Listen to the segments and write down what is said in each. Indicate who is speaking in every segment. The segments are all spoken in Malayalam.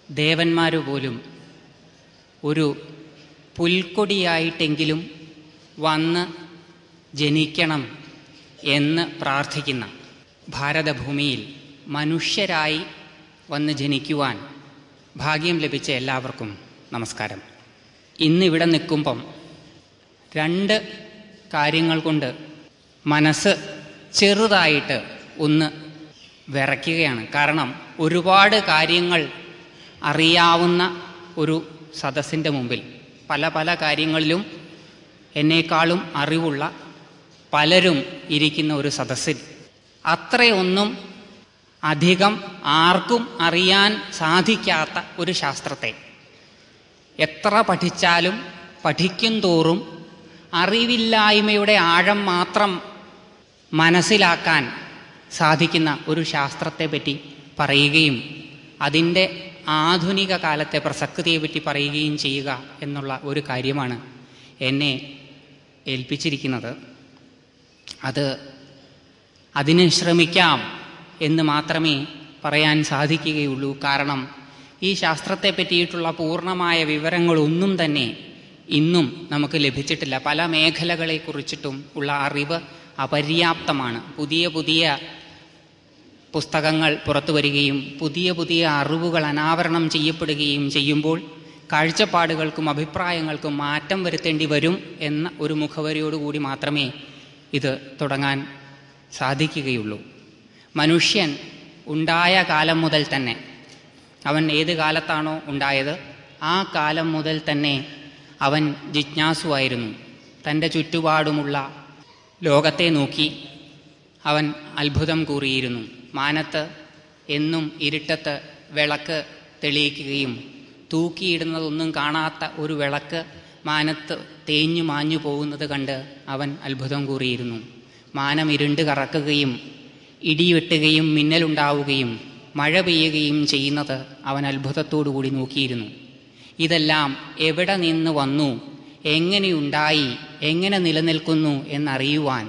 Speaker 1: ദേവന്മാർ പോലും ഒരു പുൽക്കൊടിയായിട്ടെങ്കിലും വന്ന് ജനിക്കണം എന്ന് പ്രാർത്ഥിക്കുന്ന ഭാരതഭൂമിയിൽ മനുഷ്യരായി വന്ന് ജനിക്കുവാൻ ഭാഗ്യം ലഭിച്ച എല്ലാവർക്കും നമസ്കാരം ഇന്നിവിടെ നിൽക്കുമ്പം രണ്ട് കാര്യങ്ങൾ കൊണ്ട് മനസ്സ് ചെറുതായിട്ട് ഒന്ന് വിറയ്ക്കുകയാണ് കാരണം ഒരുപാട് കാര്യങ്ങൾ അറിയാവുന്ന ഒരു സദസ്സിൻ്റെ മുമ്പിൽ പല പല കാര്യങ്ങളിലും എന്നേക്കാളും അറിവുള്ള പലരും ഇരിക്കുന്ന ഒരു സദസ്സിൽ അത്രയൊന്നും അധികം ആർക്കും അറിയാൻ സാധിക്കാത്ത ഒരു ശാസ്ത്രത്തെ എത്ര പഠിച്ചാലും പഠിക്കും തോറും അറിവില്ലായ്മയുടെ ആഴം മാത്രം മനസ്സിലാക്കാൻ സാധിക്കുന്ന ഒരു ശാസ്ത്രത്തെ പറ്റി പറയുകയും അതിൻ്റെ ആധുനിക കാലത്തെ പ്രസക്തിയെപ്പറ്റി പറയുകയും ചെയ്യുക എന്നുള്ള ഒരു കാര്യമാണ് എന്നെ ഏൽപ്പിച്ചിരിക്കുന്നത് അത് അതിന് ശ്രമിക്കാം എന്ന് മാത്രമേ പറയാൻ സാധിക്കുകയുള്ളൂ കാരണം ഈ ശാസ്ത്രത്തെ പറ്റിയിട്ടുള്ള പൂർണ്ണമായ വിവരങ്ങളൊന്നും തന്നെ ഇന്നും നമുക്ക് ലഭിച്ചിട്ടില്ല പല മേഖലകളെക്കുറിച്ചിട്ടും ഉള്ള അറിവ് അപര്യാപ്തമാണ് പുതിയ പുതിയ പുസ്തകങ്ങൾ പുറത്തു വരികയും പുതിയ പുതിയ അറിവുകൾ അനാവരണം ചെയ്യപ്പെടുകയും ചെയ്യുമ്പോൾ കാഴ്ചപ്പാടുകൾക്കും അഭിപ്രായങ്ങൾക്കും മാറ്റം വരുത്തേണ്ടി വരും എന്ന ഒരു മുഖവരിയോടുകൂടി മാത്രമേ ഇത് തുടങ്ങാൻ സാധിക്കുകയുള്ളൂ മനുഷ്യൻ ഉണ്ടായ കാലം മുതൽ തന്നെ അവൻ ഏത് കാലത്താണോ ഉണ്ടായത് ആ കാലം മുതൽ തന്നെ അവൻ ജിജ്ഞാസുവായിരുന്നു തൻ്റെ ചുറ്റുപാടുമുള്ള ലോകത്തെ നോക്കി അവൻ അത്ഭുതം കൂറിയിരുന്നു മാനത്ത് എന്നും ഇരുട്ടത്ത് വിളക്ക് തെളിയിക്കുകയും തൂക്കിയിടുന്നതൊന്നും കാണാത്ത ഒരു വിളക്ക് മാനത്ത് തേഞ്ഞു മാഞ്ഞു പോകുന്നത് കണ്ട് അവൻ അത്ഭുതം കൂറിയിരുന്നു മാനം ഇരുണ്ട് കറക്കുകയും ഇടിവെട്ടുകയും മിന്നലുണ്ടാവുകയും മഴ പെയ്യുകയും ചെയ്യുന്നത് അവൻ അത്ഭുതത്തോടു കൂടി നോക്കിയിരുന്നു ഇതെല്ലാം എവിടെ നിന്ന് വന്നു എങ്ങനെയുണ്ടായി എങ്ങനെ നിലനിൽക്കുന്നു എന്നറിയുവാൻ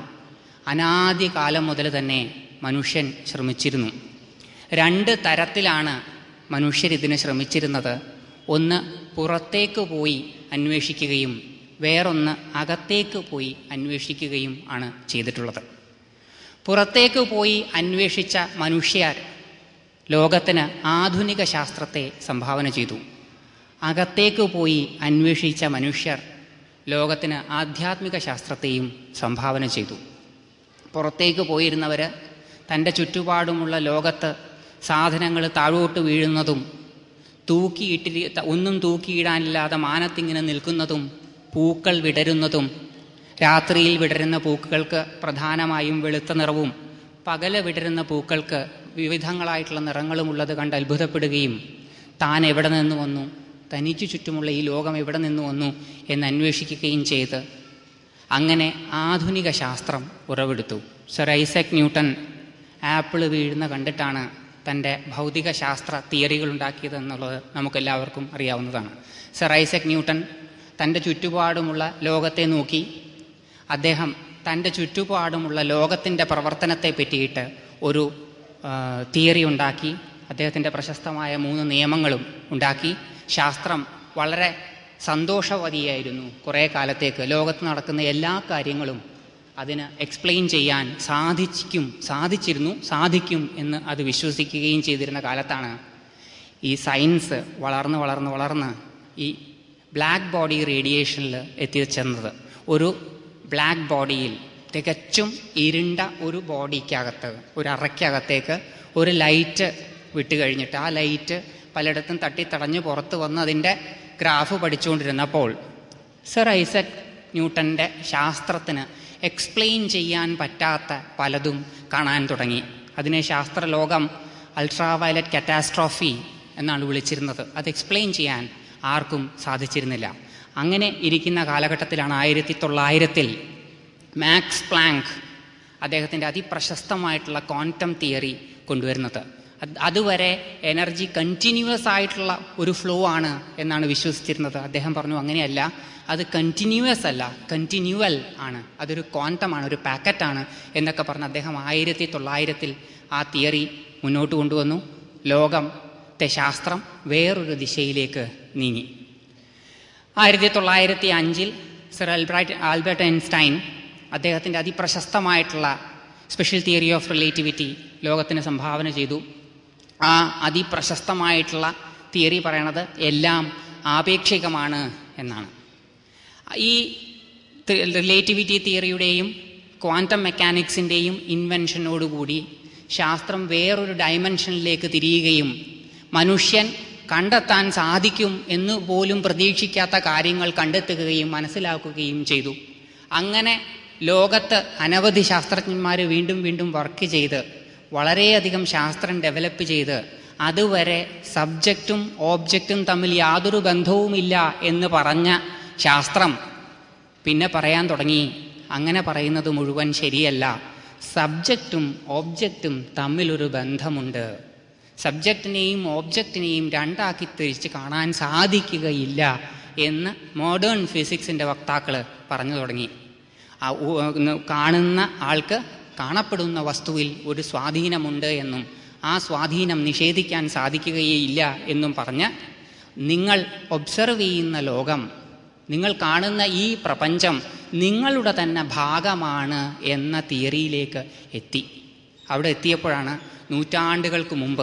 Speaker 1: അനാദ്യകാലം മുതൽ തന്നെ മനുഷ്യൻ ശ്രമിച്ചിരുന്നു രണ്ട് തരത്തിലാണ് മനുഷ്യരിതിന് ശ്രമിച്ചിരുന്നത് ഒന്ന് പുറത്തേക്ക് പോയി അന്വേഷിക്കുകയും വേറൊന്ന് അകത്തേക്ക് പോയി അന്വേഷിക്കുകയും ആണ് ചെയ്തിട്ടുള്ളത് പുറത്തേക്ക് പോയി അന്വേഷിച്ച മനുഷ്യർ ലോകത്തിന് ആധുനിക ശാസ്ത്രത്തെ സംഭാവന ചെയ്തു അകത്തേക്ക് പോയി അന്വേഷിച്ച മനുഷ്യർ ലോകത്തിന് ആധ്യാത്മിക ശാസ്ത്രത്തെയും സംഭാവന ചെയ്തു പുറത്തേക്ക് പോയിരുന്നവർ തൻ്റെ ചുറ്റുപാടുമുള്ള ലോകത്ത് സാധനങ്ങൾ താഴോട്ട് വീഴുന്നതും തൂക്കിയിട്ടി ഒന്നും തൂക്കിയിടാനില്ലാതെ മാനത്തിങ്ങനെ നിൽക്കുന്നതും പൂക്കൾ വിടരുന്നതും രാത്രിയിൽ വിടരുന്ന പൂക്കൾക്ക് പ്രധാനമായും വെളുത്ത നിറവും പകല് വിടരുന്ന പൂക്കൾക്ക് വിവിധങ്ങളായിട്ടുള്ള നിറങ്ങളുമുള്ളത് കണ്ട് അത്ഭുതപ്പെടുകയും താൻ എവിടെ നിന്ന് വന്നു തനിച്ചു ചുറ്റുമുള്ള ഈ ലോകം എവിടെ നിന്ന് വന്നു എന്ന് അന്വേഷിക്കുകയും ചെയ്ത് അങ്ങനെ ആധുനിക ശാസ്ത്രം ഉറവെടുത്തു സർ ഐസക് ന്യൂട്ടൺ ആപ്പിൾ വീഴുന്ന കണ്ടിട്ടാണ് തൻ്റെ ഭൗതിക ശാസ്ത്ര തിയറികൾ ഉണ്ടാക്കിയത് എന്നുള്ളത് നമുക്കെല്ലാവർക്കും അറിയാവുന്നതാണ് സർ ഐസക് ന്യൂട്ടൺ തൻ്റെ ചുറ്റുപാടുമുള്ള ലോകത്തെ നോക്കി അദ്ദേഹം തൻ്റെ ചുറ്റുപാടുമുള്ള ലോകത്തിൻ്റെ പ്രവർത്തനത്തെ പറ്റിയിട്ട് ഒരു തിയറി ഉണ്ടാക്കി അദ്ദേഹത്തിൻ്റെ പ്രശസ്തമായ മൂന്ന് നിയമങ്ങളും ഉണ്ടാക്കി ശാസ്ത്രം വളരെ സന്തോഷവതിയായിരുന്നു കുറേ കാലത്തേക്ക് ലോകത്ത് നടക്കുന്ന എല്ലാ കാര്യങ്ങളും അതിന് എക്സ്പ്ലെയിൻ ചെയ്യാൻ സാധിക്കും സാധിച്ചിരുന്നു സാധിക്കും എന്ന് അത് വിശ്വസിക്കുകയും ചെയ്തിരുന്ന കാലത്താണ് ഈ സയൻസ് വളർന്ന് വളർന്ന് വളർന്ന് ഈ ബ്ലാക്ക് ബോഡി റേഡിയേഷനിൽ എത്തിച്ചെന്നത് ഒരു ബ്ലാക്ക് ബോഡിയിൽ തികച്ചും ഇരുണ്ട ഒരു ബോഡിക്കകത്ത് ഒരു അറയ്ക്കകത്തേക്ക് ഒരു ലൈറ്റ് വിട്ട് കഴിഞ്ഞിട്ട് ആ ലൈറ്റ് പലയിടത്തും തട്ടിത്തടഞ്ഞ് പുറത്ത് വന്ന് അതിൻ്റെ ഗ്രാഫ് പഠിച്ചുകൊണ്ടിരുന്നപ്പോൾ സർ ഐസക് ന്യൂട്ടൻ്റെ ശാസ്ത്രത്തിന് എക്സ്പ്ലെയിൻ ചെയ്യാൻ പറ്റാത്ത പലതും കാണാൻ തുടങ്ങി അതിനെ ശാസ്ത്രലോകം അൾട്രാ വയലറ്റ് കറ്റാസ്ട്രോഫി എന്നാണ് വിളിച്ചിരുന്നത് അത് എക്സ്പ്ലെയിൻ ചെയ്യാൻ ആർക്കും സാധിച്ചിരുന്നില്ല അങ്ങനെ ഇരിക്കുന്ന കാലഘട്ടത്തിലാണ് ആയിരത്തി തൊള്ളായിരത്തിൽ മാക്സ് പ്ലാങ്ക് അദ്ദേഹത്തിൻ്റെ അതിപ്രശസ്തമായിട്ടുള്ള ക്വാണ്ടം തിയറി കൊണ്ടുവരുന്നത് അതുവരെ എനർജി കണ്ടിന്യൂവസ് ആയിട്ടുള്ള ഒരു ഫ്ലോ ആണ് എന്നാണ് വിശ്വസിച്ചിരുന്നത് അദ്ദേഹം പറഞ്ഞു അങ്ങനെയല്ല അത് കണ്ടിന്യൂവസ് അല്ല കണ്ടിന്യൂവൽ ആണ് അതൊരു ക്വാണ്ടമാണ് ഒരു പാക്കറ്റാണ് എന്നൊക്കെ പറഞ്ഞ് അദ്ദേഹം ആയിരത്തി തൊള്ളായിരത്തിൽ ആ തിയറി മുന്നോട്ട് കൊണ്ടുവന്നു ലോകം ത്തെ ശാസ്ത്രം വേറൊരു ദിശയിലേക്ക് നീങ്ങി ആയിരത്തി തൊള്ളായിരത്തി അഞ്ചിൽ സർ ആൽബ്രൈറ്റ് ആൽബർട്ട് ഐൻസ്റ്റൈൻ അദ്ദേഹത്തിൻ്റെ അതിപ്രശസ്തമായിട്ടുള്ള സ്പെഷ്യൽ തിയറി ഓഫ് റിലേറ്റിവിറ്റി ലോകത്തിന് സംഭാവന ചെയ്തു ആ അതിപ്രശസ്തമായിട്ടുള്ള തിയറി പറയണത് എല്ലാം ആപേക്ഷികമാണ് എന്നാണ് ഈ റിലേറ്റിവിറ്റി തിയറിയുടെയും ക്വാണ്ടം മെക്കാനിക്സിൻ്റെയും ഇൻവെൻഷനോടുകൂടി ശാസ്ത്രം വേറൊരു ഡയമെൻഷനിലേക്ക് തിരിയുകയും മനുഷ്യൻ കണ്ടെത്താൻ സാധിക്കും എന്ന് പോലും പ്രതീക്ഷിക്കാത്ത കാര്യങ്ങൾ കണ്ടെത്തുകയും മനസ്സിലാക്കുകയും ചെയ്തു അങ്ങനെ ലോകത്ത് അനവധി ശാസ്ത്രജ്ഞന്മാർ വീണ്ടും വീണ്ടും വർക്ക് ചെയ്ത് വളരെയധികം ശാസ്ത്രം ഡെവലപ്പ് ചെയ്ത് അതുവരെ സബ്ജക്റ്റും ഓബ്ജക്റ്റും തമ്മിൽ യാതൊരു ബന്ധവുമില്ല എന്ന് പറഞ്ഞ ശാസ്ത്രം പിന്നെ പറയാൻ തുടങ്ങി അങ്ങനെ പറയുന്നത് മുഴുവൻ ശരിയല്ല സബ്ജക്റ്റും ഓബ്ജക്റ്റും തമ്മിലൊരു ബന്ധമുണ്ട് സബ്ജക്റ്റിനെയും ഓബ്ജക്റ്റിനെയും രണ്ടാക്കി തിരിച്ച് കാണാൻ സാധിക്കുകയില്ല എന്ന് മോഡേൺ ഫിസിക്സിൻ്റെ വക്താക്കൾ പറഞ്ഞു തുടങ്ങി ആ ഉ- ഒന്ന് കാണുന്ന ആൾക്ക് കാണപ്പെടുന്ന വസ്തുവിൽ ഒരു സ്വാധീനമുണ്ട് എന്നും ആ സ്വാധീനം നിഷേധിക്കാൻ സാധിക്കുകയില്ല എന്നും പറഞ്ഞ് നിങ്ങൾ ഒബ്സർവ് ചെയ്യുന്ന ലോകം നിങ്ങൾ കാണുന്ന ഈ പ്രപഞ്ചം നിങ്ങളുടെ തന്നെ ഭാഗമാണ് എന്ന തിയറിയിലേക്ക് എത്തി അവിടെ എത്തിയപ്പോഴാണ് നൂറ്റാണ്ടുകൾക്ക് മുമ്പ്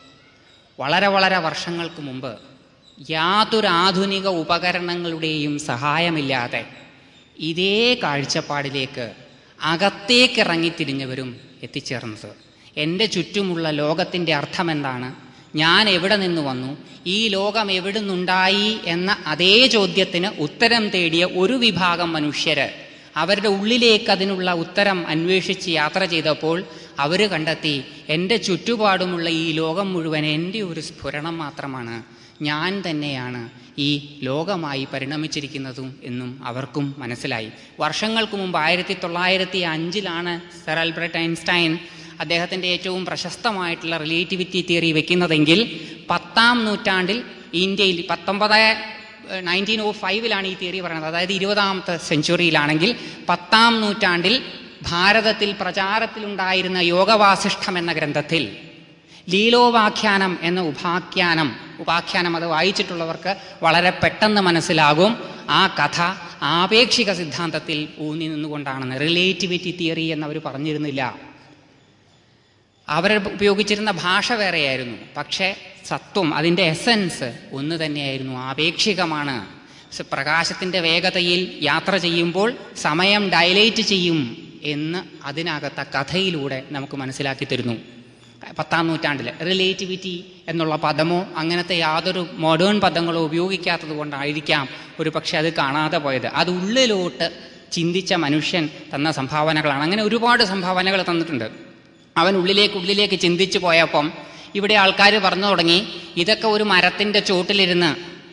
Speaker 1: വളരെ വളരെ വർഷങ്ങൾക്ക് മുമ്പ് യാതൊരു ആധുനിക ഉപകരണങ്ങളുടെയും സഹായമില്ലാതെ ഇതേ കാഴ്ചപ്പാടിലേക്ക് അകത്തേക്ക് ഇറങ്ങിത്തിരിഞ്ഞവരും എത്തിച്ചേർന്നത് എൻ്റെ ചുറ്റുമുള്ള ലോകത്തിൻ്റെ അർത്ഥമെന്താണ് ഞാൻ എവിടെ നിന്ന് വന്നു ഈ ലോകം എവിടെ നിന്നുണ്ടായി എന്ന അതേ ചോദ്യത്തിന് ഉത്തരം തേടിയ ഒരു വിഭാഗം മനുഷ്യര് അവരുടെ ഉള്ളിലേക്ക് അതിനുള്ള ഉത്തരം അന്വേഷിച്ച് യാത്ര ചെയ്തപ്പോൾ അവർ കണ്ടെത്തി എൻ്റെ ചുറ്റുപാടുമുള്ള ഈ ലോകം മുഴുവൻ എൻ്റെ ഒരു സ്ഫുരണം മാത്രമാണ് ഞാൻ തന്നെയാണ് ഈ ലോകമായി പരിണമിച്ചിരിക്കുന്നതും എന്നും അവർക്കും മനസ്സിലായി വർഷങ്ങൾക്ക് മുമ്പ് ആയിരത്തി തൊള്ളായിരത്തി അഞ്ചിലാണ് സർ ആൽബർട്ട് ഐൻസ്റ്റൈൻ അദ്ദേഹത്തിൻ്റെ ഏറ്റവും പ്രശസ്തമായിട്ടുള്ള റിലേറ്റിവിറ്റി തിയറി വെക്കുന്നതെങ്കിൽ പത്താം നൂറ്റാണ്ടിൽ ഇന്ത്യയിൽ പത്തൊമ്പത് നയൻറ്റീൻ ഓ ഫൈവിലാണ് ഈ തിയറി പറയുന്നത് അതായത് ഇരുപതാമത്തെ സെഞ്ചുറിയിലാണെങ്കിൽ പത്താം നൂറ്റാണ്ടിൽ ഭാരതത്തിൽ പ്രചാരത്തിലുണ്ടായിരുന്ന യോഗവാസിഷ്ഠം എന്ന ഗ്രന്ഥത്തിൽ ലീലോപാഖ്യാനം എന്ന ഉപാഖ്യാനം ഉപാഖ്യാനം അത് വായിച്ചിട്ടുള്ളവർക്ക് വളരെ പെട്ടെന്ന് മനസ്സിലാകും ആ കഥ ആപേക്ഷിക സിദ്ധാന്തത്തിൽ ഊന്നി നിന്നുകൊണ്ടാണെന്ന് റിലേറ്റിവിറ്റി തിയറി എന്നവർ പറഞ്ഞിരുന്നില്ല അവർ ഉപയോഗിച്ചിരുന്ന ഭാഷ വേറെയായിരുന്നു പക്ഷേ സത്വം അതിൻ്റെ എസൻസ് ഒന്ന് തന്നെയായിരുന്നു ആപേക്ഷികമാണ് സ- പ്രകാശത്തിൻ്റെ വേഗതയിൽ യാത്ര ചെയ്യുമ്പോൾ സമയം ഡയലേറ്റ് ചെയ്യും എന്ന് അതിനകത്ത കഥയിലൂടെ നമുക്ക് മനസ്സിലാക്കി തരുന്നു പത്താം നൂറ്റാണ്ടിൽ റിലേറ്റിവിറ്റി എന്നുള്ള പദമോ അങ്ങനത്തെ യാതൊരു മോഡേൺ പദങ്ങളോ ഉപയോഗിക്കാത്തത് കൊണ്ടായിരിക്കാം ഒരു പക്ഷെ അത് കാണാതെ പോയത് അത് ഉള്ളിലോട്ട് ചിന്തിച്ച മനുഷ്യൻ തന്ന സംഭാവനകളാണ് അങ്ങനെ ഒരുപാട് സംഭാവനകൾ തന്നിട്ടുണ്ട് അവൻ ഉള്ളിലേക്ക് ഉള്ളിലേക്ക് ചിന്തിച്ചു പോയപ്പം ഇവിടെ ആൾക്കാർ പറഞ്ഞു തുടങ്ങി ഇതൊക്കെ ഒരു മരത്തിൻ്റെ ചോട്ടിലിരുന്ന്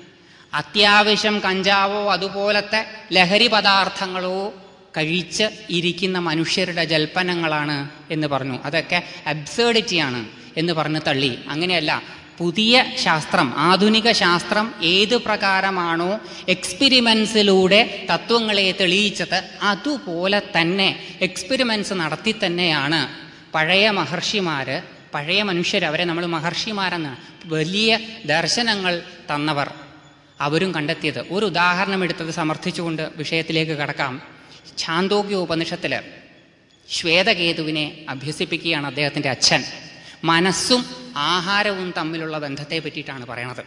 Speaker 1: അത്യാവശ്യം കഞ്ചാവോ അതുപോലത്തെ ലഹരി പദാർത്ഥങ്ങളോ കഴിച്ച് ഇരിക്കുന്ന മനുഷ്യരുടെ ജൽപ്പനങ്ങളാണ് എന്ന് പറഞ്ഞു അതൊക്കെ അബ്സേർഡിറ്റിയാണ് എന്ന് പറഞ്ഞ് തള്ളി അങ്ങനെയല്ല പുതിയ ശാസ്ത്രം ആധുനിക ശാസ്ത്രം ഏത് പ്രകാരമാണോ എക്സ്പെരിമെൻസിലൂടെ തത്വങ്ങളെ തെളിയിച്ചത് അതുപോലെ തന്നെ എക്സ്പെരിമെൻസ് നടത്തി തന്നെയാണ് പഴയ മഹർഷിമാര് പഴയ മനുഷ്യർ അവരെ നമ്മൾ മഹർഷിമാരെന്നാണ് വലിയ ദർശനങ്ങൾ തന്നവർ അവരും കണ്ടെത്തിയത് ഒരു ഉദാഹരണം എടുത്തത് സമർത്ഥിച്ചുകൊണ്ട് വിഷയത്തിലേക്ക് കടക്കാം ഛാന്തോഗ്യ ഉപനിഷത്തിൽ ശ്വേതകേതുവിനെ അഭ്യസിപ്പിക്കുകയാണ് അദ്ദേഹത്തിൻ്റെ അച്ഛൻ മനസ്സും ആഹാരവും തമ്മിലുള്ള ബന്ധത്തെ പറ്റിയിട്ടാണ് പറയണത്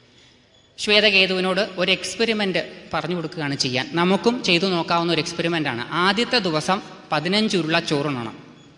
Speaker 1: ശ്വേതകേതുവിനോട് ഒരു എക്സ്പെരിമെൻ്റ് പറഞ്ഞു കൊടുക്കുകയാണ് ചെയ്യാൻ നമുക്കും ചെയ്തു നോക്കാവുന്ന ഒരു എക്സ്പെരിമെൻ്റ് ആണ് ആദ്യത്തെ ദിവസം പതിനഞ്ചുരുള ചോറുണ്ണണം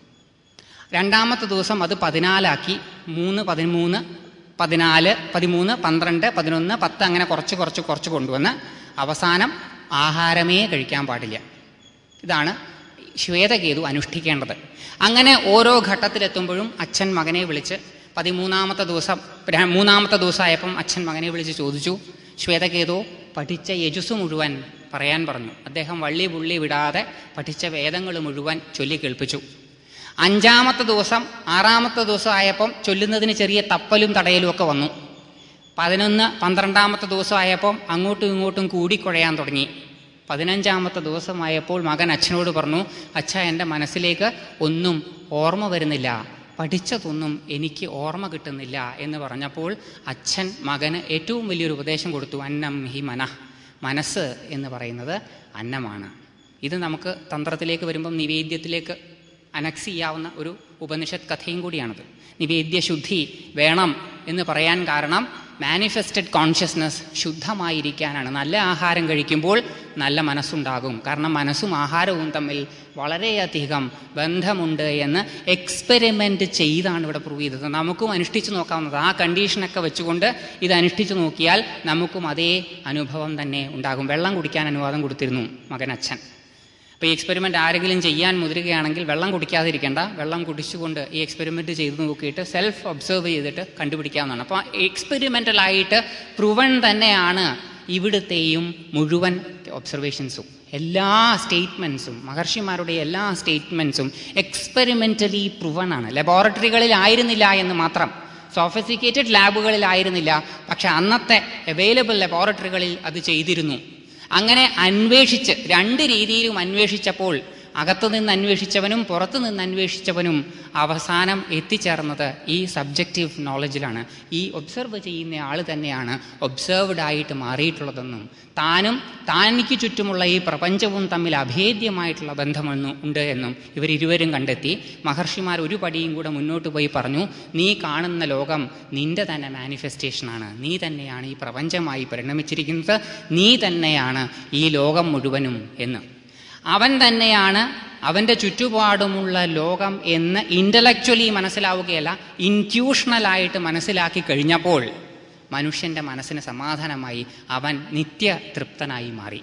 Speaker 1: രണ്ടാമത്തെ ദിവസം അത് പതിനാലാക്കി മൂന്ന് പതിമൂന്ന് പതിനാല് പതിമൂന്ന് പന്ത്രണ്ട് പതിനൊന്ന് പത്ത് അങ്ങനെ കുറച്ച് കുറച്ച് കുറച്ച് കൊണ്ടുവന്ന് അവസാനം ആഹാരമേ കഴിക്കാൻ പാടില്ല ഇതാണ് ശ്വേതകേതു അനുഷ്ഠിക്കേണ്ടത് അങ്ങനെ ഓരോ ഘട്ടത്തിലെത്തുമ്പോഴും അച്ഛൻ മകനെ വിളിച്ച് പതിമൂന്നാമത്തെ ദിവസം ര- മൂന്നാമത്തെ ദിവസമായപ്പം അച്ഛൻ മകനെ വിളിച്ച് ചോദിച്ചു ശ്വേതകേതു പഠിച്ച യജുസ് മുഴുവൻ പറയാൻ പറഞ്ഞു അദ്ദേഹം വള്ളി പുള്ളി വിടാതെ പഠിച്ച വേദങ്ങൾ മുഴുവൻ ചൊല്ലി കേൾപ്പിച്ചു അഞ്ചാമത്തെ ദിവസം ആറാമത്തെ ദിവസം ആയപ്പം ചൊല്ലുന്നതിന് ചെറിയ തപ്പലും തടയലും ഒക്കെ വന്നു പതിനൊന്ന് പന്ത്രണ്ടാമത്തെ ദിവസമായപ്പം അങ്ങോട്ടും ഇങ്ങോട്ടും കൂടിക്കുഴയാൻ തുടങ്ങി പതിനഞ്ചാമത്തെ ദിവസമായപ്പോൾ മകൻ അച്ഛനോട് പറഞ്ഞു അച്ഛ എൻ്റെ മനസ്സിലേക്ക് ഒന്നും ഓർമ്മ വരുന്നില്ല പഠിച്ചതൊന്നും എനിക്ക് ഓർമ്മ കിട്ടുന്നില്ല എന്ന് പറഞ്ഞപ്പോൾ അച്ഛൻ മകന് ഏറ്റവും വലിയൊരു ഉപദേശം കൊടുത്തു അന്നം ഹി മനഃ മനസ്സ് എന്ന് പറയുന്നത് അന്നമാണ് ഇത് നമുക്ക് തന്ത്രത്തിലേക്ക് വരുമ്പം നിവേദ്യത്തിലേക്ക് അനക്സ് ചെയ്യാവുന്ന ഒരു ഉപനിഷത്ത് കഥയും കൂടിയാണത് നിവേദ്യശുദ്ധി വേണം എന്ന് പറയാൻ കാരണം മാനിഫെസ്റ്റഡ് കോൺഷ്യസ്നസ് ശുദ്ധമായിരിക്കാനാണ് നല്ല ആഹാരം കഴിക്കുമ്പോൾ നല്ല മനസ്സുണ്ടാകും കാരണം മനസ്സും ആഹാരവും തമ്മിൽ വളരെയധികം ബന്ധമുണ്ട് എന്ന് എക്സ്പെരിമെൻ്റ് ചെയ്താണ് ഇവിടെ പ്രൂവ് ചെയ്തത് നമുക്കും അനുഷ്ഠിച്ച് നോക്കാവുന്നത് ആ കണ്ടീഷനൊക്കെ വെച്ചുകൊണ്ട് ഇത് അനുഷ്ഠിച്ച് നോക്കിയാൽ നമുക്കും അതേ അനുഭവം തന്നെ ഉണ്ടാകും വെള്ളം കുടിക്കാൻ അനുവാദം കൊടുത്തിരുന്നു മകൻ അച്ഛൻ അപ്പോൾ ഈ എക്സ്പെരിമെൻ്റ് ആരെങ്കിലും ചെയ്യാൻ മുതിരുകയാണെങ്കിൽ വെള്ളം കുടിക്കാതിരിക്കേണ്ട വെള്ളം കുടിച്ചുകൊണ്ട് ഈ എക്സ്പെരിമെൻ്റ് ചെയ്ത് നോക്കിയിട്ട് സെൽഫ് ഒബ്സർവ് ചെയ്തിട്ട് കണ്ടുപിടിക്കാവുന്നതാണ് അപ്പോൾ എക്സ്പെരിമെൻ്റലായിട്ട് പ്രൂവൺ തന്നെയാണ് ഇവിടുത്തെയും മുഴുവൻ ഒബ്സർവേഷൻസും എല്ലാ സ്റ്റേറ്റ്മെൻറ്റ്സും മഹർഷിമാരുടെ എല്ലാ സ്റ്റേറ്റ്മെൻറ്റ്സും എക്സ്പെരിമെൻ്റലി പ്രൂവൺ ആണ് ലബോറട്ടറികളിലായിരുന്നില്ല എന്ന് മാത്രം സോഫിസിക്കേറ്റഡ് ലാബുകളിലായിരുന്നില്ല പക്ഷെ അന്നത്തെ അവൈലബിൾ ലബോറട്ടറികളിൽ അത് ചെയ്തിരുന്നു അങ്ങനെ അന്വേഷിച്ച് രണ്ട് രീതിയിലും അന്വേഷിച്ചപ്പോൾ അകത്തു നിന്ന് അന്വേഷിച്ചവനും പുറത്തു നിന്ന് അന്വേഷിച്ചവനും അവസാനം എത്തിച്ചേർന്നത് ഈ സബ്ജക്റ്റീവ് നോളജിലാണ് ഈ ഒബ്സർവ് ചെയ്യുന്ന ആൾ തന്നെയാണ് ഒബ്സർവ്ഡ് ആയിട്ട് മാറിയിട്ടുള്ളതെന്നും താനും താനിക്ക് ചുറ്റുമുള്ള ഈ പ്രപഞ്ചവും തമ്മിൽ അഭേദ്യമായിട്ടുള്ള ബന്ധമെന്നും ഉണ്ട് എന്നും ഇവരിരുവരും കണ്ടെത്തി മഹർഷിമാർ ഒരു പടിയും കൂടെ മുന്നോട്ട് പോയി പറഞ്ഞു നീ കാണുന്ന ലോകം നിന്റെ തന്നെ മാനിഫെസ്റ്റേഷനാണ് നീ തന്നെയാണ് ഈ പ്രപഞ്ചമായി പരിണമിച്ചിരിക്കുന്നത് നീ തന്നെയാണ് ഈ ലോകം മുഴുവനും എന്ന് അവൻ തന്നെയാണ് അവൻ്റെ ചുറ്റുപാടുമുള്ള ലോകം എന്ന് ഇൻ്റലക്ച്വലി മനസ്സിലാവുകയല്ല ഇൻറ്റ്യൂഷണലായിട്ട് മനസ്സിലാക്കി കഴിഞ്ഞപ്പോൾ മനുഷ്യൻ്റെ മനസ്സിന് സമാധാനമായി അവൻ നിത്യതൃപ്തനായി മാറി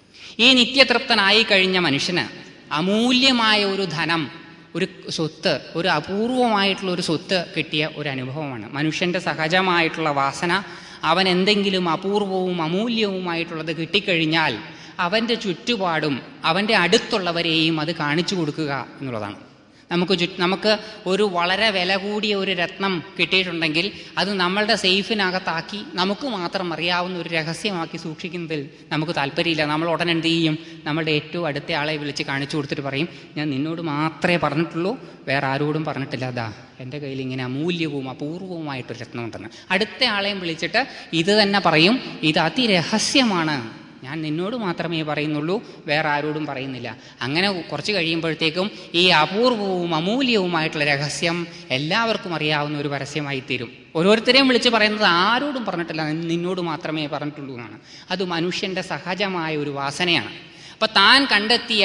Speaker 1: ഈ നിത്യതൃപ്തനായി കഴിഞ്ഞ മനുഷ്യന് അമൂല്യമായ ഒരു ധനം ഒരു സ്വത്ത് ഒരു അപൂർവമായിട്ടുള്ള ഒരു സ്വത്ത് കിട്ടിയ ഒരു അനുഭവമാണ് മനുഷ്യൻ്റെ സഹജമായിട്ടുള്ള വാസന അവൻ എന്തെങ്കിലും അപൂർവവും അമൂല്യവുമായിട്ടുള്ളത് കിട്ടിക്കഴിഞ്ഞാൽ അവൻ്റെ ചുറ്റുപാടും അവൻ്റെ അടുത്തുള്ളവരെയും അത് കാണിച്ചു കൊടുക്കുക എന്നുള്ളതാണ് നമുക്ക് ചു നമുക്ക് ഒരു വളരെ വില കൂടിയ ഒരു രത്നം കിട്ടിയിട്ടുണ്ടെങ്കിൽ അത് നമ്മളുടെ സേഫിനകത്താക്കി നമുക്ക് മാത്രം അറിയാവുന്ന ഒരു രഹസ്യമാക്കി സൂക്ഷിക്കുന്നതിൽ നമുക്ക് താല്പര്യമില്ല നമ്മൾ ഉടൻ എന്ത് ചെയ്യും നമ്മളുടെ ഏറ്റവും അടുത്ത ആളെ വിളിച്ച് കാണിച്ചു കൊടുത്തിട്ട് പറയും ഞാൻ നിന്നോട് മാത്രമേ പറഞ്ഞിട്ടുള്ളൂ വേറെ ആരോടും പറഞ്ഞിട്ടില്ല അതാ എൻ്റെ കയ്യിൽ ഇങ്ങനെ അമൂല്യവും അപൂർവവുമായിട്ടൊരു രത്നമുണ്ടെന്ന് അടുത്ത ആളെയും വിളിച്ചിട്ട് ഇത് തന്നെ പറയും ഇത് അതിരഹസ്യമാണ് ഞാൻ നിന്നോട് മാത്രമേ പറയുന്നുള്ളൂ വേറെ ആരോടും പറയുന്നില്ല അങ്ങനെ കുറച്ച് കഴിയുമ്പോഴത്തേക്കും ഈ അപൂർവവും അമൂല്യവുമായിട്ടുള്ള രഹസ്യം എല്ലാവർക്കും അറിയാവുന്ന ഒരു പരസ്യമായി തീരും ഓരോരുത്തരെയും വിളിച്ച് പറയുന്നത് ആരോടും പറഞ്ഞിട്ടില്ല നിന്നോട് മാത്രമേ പറഞ്ഞിട്ടുള്ളൂ എന്നാണ് അത് മനുഷ്യൻ്റെ സഹജമായ ഒരു വാസനയാണ് അപ്പം താൻ കണ്ടെത്തിയ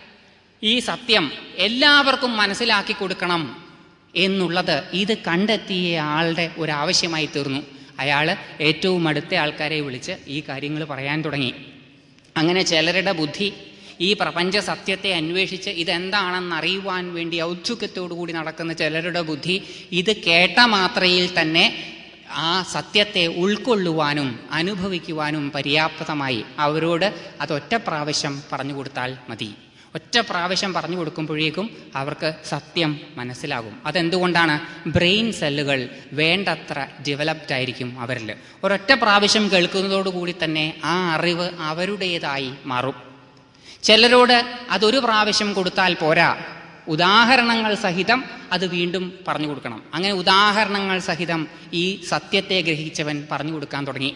Speaker 1: ഈ സത്യം എല്ലാവർക്കും മനസ്സിലാക്കി കൊടുക്കണം എന്നുള്ളത് ഇത് കണ്ടെത്തിയ ആളുടെ ഒരു ആവശ്യമായി തീർന്നു അയാൾ ഏറ്റവും അടുത്ത ആൾക്കാരെ വിളിച്ച് ഈ കാര്യങ്ങൾ പറയാൻ തുടങ്ങി അങ്ങനെ ചിലരുടെ ബുദ്ധി ഈ പ്രപഞ്ച സത്യത്തെ അന്വേഷിച്ച് ഇതെന്താണെന്ന് അറിയുവാൻ വേണ്ടി ഔത്സുക്യത്തോടുകൂടി നടക്കുന്ന ചിലരുടെ ബുദ്ധി ഇത് കേട്ട മാത്രയിൽ തന്നെ ആ സത്യത്തെ ഉൾക്കൊള്ളുവാനും അനുഭവിക്കുവാനും പര്യാപ്തമായി അവരോട് അത് ഒറ്റ പ്രാവശ്യം പറഞ്ഞു കൊടുത്താൽ മതി ഒറ്റ പ്രാവശ്യം പറഞ്ഞു കൊടുക്കുമ്പോഴേക്കും അവർക്ക് സത്യം മനസ്സിലാകും അതെന്തുകൊണ്ടാണ് ബ്രെയിൻ സെല്ലുകൾ വേണ്ടത്ര ഡെവലപ്ഡ് ആയിരിക്കും അവരിൽ ഒരൊറ്റ പ്രാവശ്യം കേൾക്കുന്നതോടുകൂടി തന്നെ ആ അറിവ് അവരുടേതായി മാറും ചിലരോട് അതൊരു പ്രാവശ്യം കൊടുത്താൽ പോരാ ഉദാഹരണങ്ങൾ സഹിതം അത് വീണ്ടും പറഞ്ഞു കൊടുക്കണം അങ്ങനെ ഉദാഹരണങ്ങൾ സഹിതം ഈ സത്യത്തെ ഗ്രഹിച്ചവൻ പറഞ്ഞു കൊടുക്കാൻ തുടങ്ങി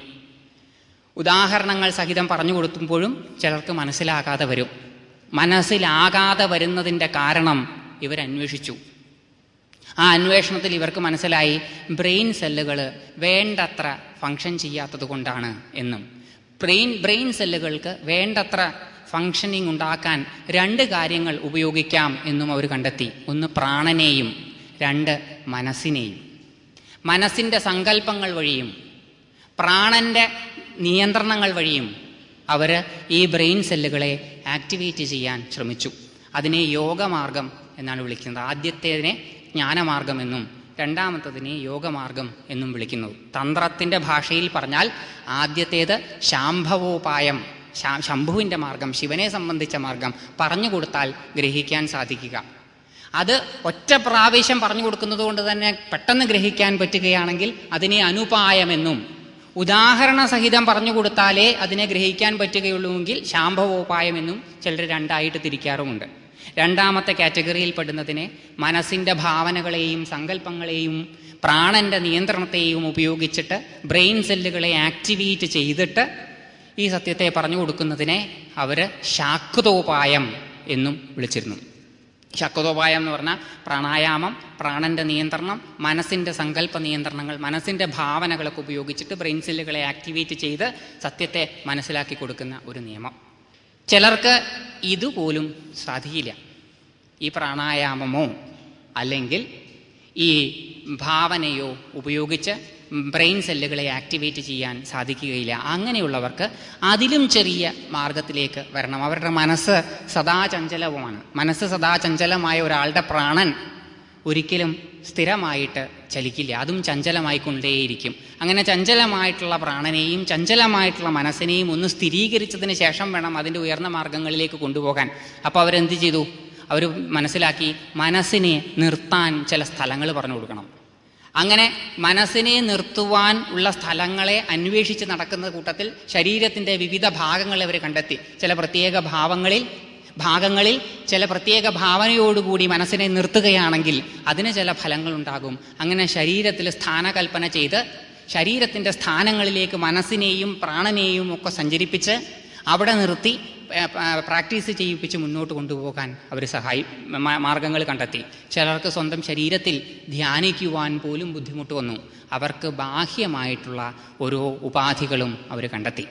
Speaker 1: ഉദാഹരണങ്ങൾ സഹിതം പറഞ്ഞു കൊടുക്കുമ്പോഴും ചിലർക്ക് മനസ്സിലാകാതെ വരും മനസ്സിലാകാതെ വരുന്നതിൻ്റെ കാരണം ഇവരന്വേഷിച്ചു ആ അന്വേഷണത്തിൽ ഇവർക്ക് മനസ്സിലായി ബ്രെയിൻ സെല്ലുകൾ വേണ്ടത്ര ഫങ്ഷൻ ചെയ്യാത്തത് കൊണ്ടാണ് എന്നും ബ്രെയിൻ ബ്രെയിൻ സെല്ലുകൾക്ക് വേണ്ടത്ര ഫങ്ഷനിങ് ഉണ്ടാക്കാൻ രണ്ട് കാര്യങ്ങൾ ഉപയോഗിക്കാം എന്നും അവർ കണ്ടെത്തി ഒന്ന് പ്രാണനെയും രണ്ട് മനസ്സിനെയും മനസ്സിൻ്റെ സങ്കല്പങ്ങൾ വഴിയും പ്രാണന്റെ നിയന്ത്രണങ്ങൾ വഴിയും അവർ ഈ ബ്രെയിൻ സെല്ലുകളെ ആക്ടിവേറ്റ് ചെയ്യാൻ ശ്രമിച്ചു അതിനെ യോഗമാർഗം എന്നാണ് വിളിക്കുന്നത് ആദ്യത്തേതിനെ ജ്ഞാനമാർഗം എന്നും രണ്ടാമത്തതിനെ യോഗമാർഗം എന്നും വിളിക്കുന്നു തന്ത്രത്തിൻ്റെ ഭാഷയിൽ പറഞ്ഞാൽ ആദ്യത്തേത് ശാംഭവോപായം ശംഭുവിൻ്റെ മാർഗം ശിവനെ സംബന്ധിച്ച മാർഗം പറഞ്ഞു കൊടുത്താൽ ഗ്രഹിക്കാൻ സാധിക്കുക അത് ഒറ്റ പ്രാവശ്യം പറഞ്ഞു കൊടുക്കുന്നത് കൊണ്ട് തന്നെ പെട്ടെന്ന് ഗ്രഹിക്കാൻ പറ്റുകയാണെങ്കിൽ അതിനെ അനുപായമെന്നും ഉദാഹരണ സഹിതം പറഞ്ഞു കൊടുത്താലേ അതിനെ ഗ്രഹിക്കാൻ പറ്റുകയുള്ളൂവെങ്കിൽ ശാംഭവോപായമെന്നും ചിലർ രണ്ടായിട്ട് തിരിക്കാറുമുണ്ട് രണ്ടാമത്തെ കാറ്റഗറിയിൽ പെടുന്നതിനെ മനസ്സിൻ്റെ ഭാവനകളെയും സങ്കല്പങ്ങളെയും പ്രാണന്റെ നിയന്ത്രണത്തെയും ഉപയോഗിച്ചിട്ട് ബ്രെയിൻ സെല്ലുകളെ ആക്ടിവേറ്റ് ചെയ്തിട്ട് ഈ സത്യത്തെ പറഞ്ഞു കൊടുക്കുന്നതിനെ അവർ ശാക്തോപായം എന്നും വിളിച്ചിരുന്നു ശക്തോപായം എന്ന് പറഞ്ഞാൽ പ്രാണായാമം പ്രാണന്റെ നിയന്ത്രണം മനസ്സിന്റെ സങ്കല്പ നിയന്ത്രണങ്ങൾ മനസ്സിന്റെ ഭാവനകളൊക്കെ ഉപയോഗിച്ചിട്ട് ബ്രെയിൻ സെല്ലുകളെ ആക്ടിവേറ്റ് ചെയ്ത് സത്യത്തെ മനസ്സിലാക്കി കൊടുക്കുന്ന ഒരു നിയമം ചിലർക്ക് ഇതുപോലും സാധിക്കില്ല ഈ പ്രാണായാമമോ അല്ലെങ്കിൽ ഈ ഭാവനയോ ഉപയോഗിച്ച് ബ്രെയിൻ സെല്ലുകളെ ആക്ടിവേറ്റ് ചെയ്യാൻ സാധിക്കുകയില്ല അങ്ങനെയുള്ളവർക്ക് അതിലും ചെറിയ മാർഗത്തിലേക്ക് വരണം അവരുടെ മനസ്സ് സദാ ചഞ്ചലവുമാണ് മനസ്സ് സദാ ചഞ്ചലമായ ഒരാളുടെ പ്രാണൻ ഒരിക്കലും സ്ഥിരമായിട്ട് ചലിക്കില്ല അതും ചഞ്ചലമായിക്കൊണ്ടേയിരിക്കും അങ്ങനെ ചഞ്ചലമായിട്ടുള്ള പ്രാണനെയും ചഞ്ചലമായിട്ടുള്ള മനസ്സിനെയും ഒന്ന് സ്ഥിരീകരിച്ചതിന് ശേഷം വേണം അതിൻ്റെ ഉയർന്ന മാർഗങ്ങളിലേക്ക് കൊണ്ടുപോകാൻ അപ്പോൾ അവരെന്ത് ചെയ്തു അവർ മനസ്സിലാക്കി മനസ്സിനെ നിർത്താൻ ചില സ്ഥലങ്ങൾ പറഞ്ഞു കൊടുക്കണം അങ്ങനെ മനസ്സിനെ നിർത്തുവാൻ ഉള്ള സ്ഥലങ്ങളെ അന്വേഷിച്ച് നടക്കുന്ന കൂട്ടത്തിൽ ശരീരത്തിൻ്റെ വിവിധ ഭാഗങ്ങളെ അവർ കണ്ടെത്തി ചില പ്രത്യേക ഭാവങ്ങളിൽ ഭാഗങ്ങളിൽ ചില പ്രത്യേക ഭാവനയോടുകൂടി മനസ്സിനെ നിർത്തുകയാണെങ്കിൽ അതിന് ചില ഫലങ്ങളുണ്ടാകും അങ്ങനെ ശരീരത്തിൽ സ്ഥാനകൽപ്പന ചെയ്ത് ശരീരത്തിൻ്റെ സ്ഥാനങ്ങളിലേക്ക് മനസ്സിനെയും പ്രാണനെയും ഒക്കെ സഞ്ചരിപ്പിച്ച് അവിടെ നിർത്തി പ്രാക്ടീസ് ചെയ്യിപ്പിച്ച് മുന്നോട്ട് കൊണ്ടുപോകാൻ അവർ സഹായി മാർഗങ്ങൾ കണ്ടെത്തി ചിലർക്ക് സ്വന്തം ശരീരത്തിൽ ധ്യാനിക്കുവാൻ പോലും ബുദ്ധിമുട്ട് വന്നു അവർക്ക് ബാഹ്യമായിട്ടുള്ള ഓരോ ഉപാധികളും അവർ കണ്ടെത്തി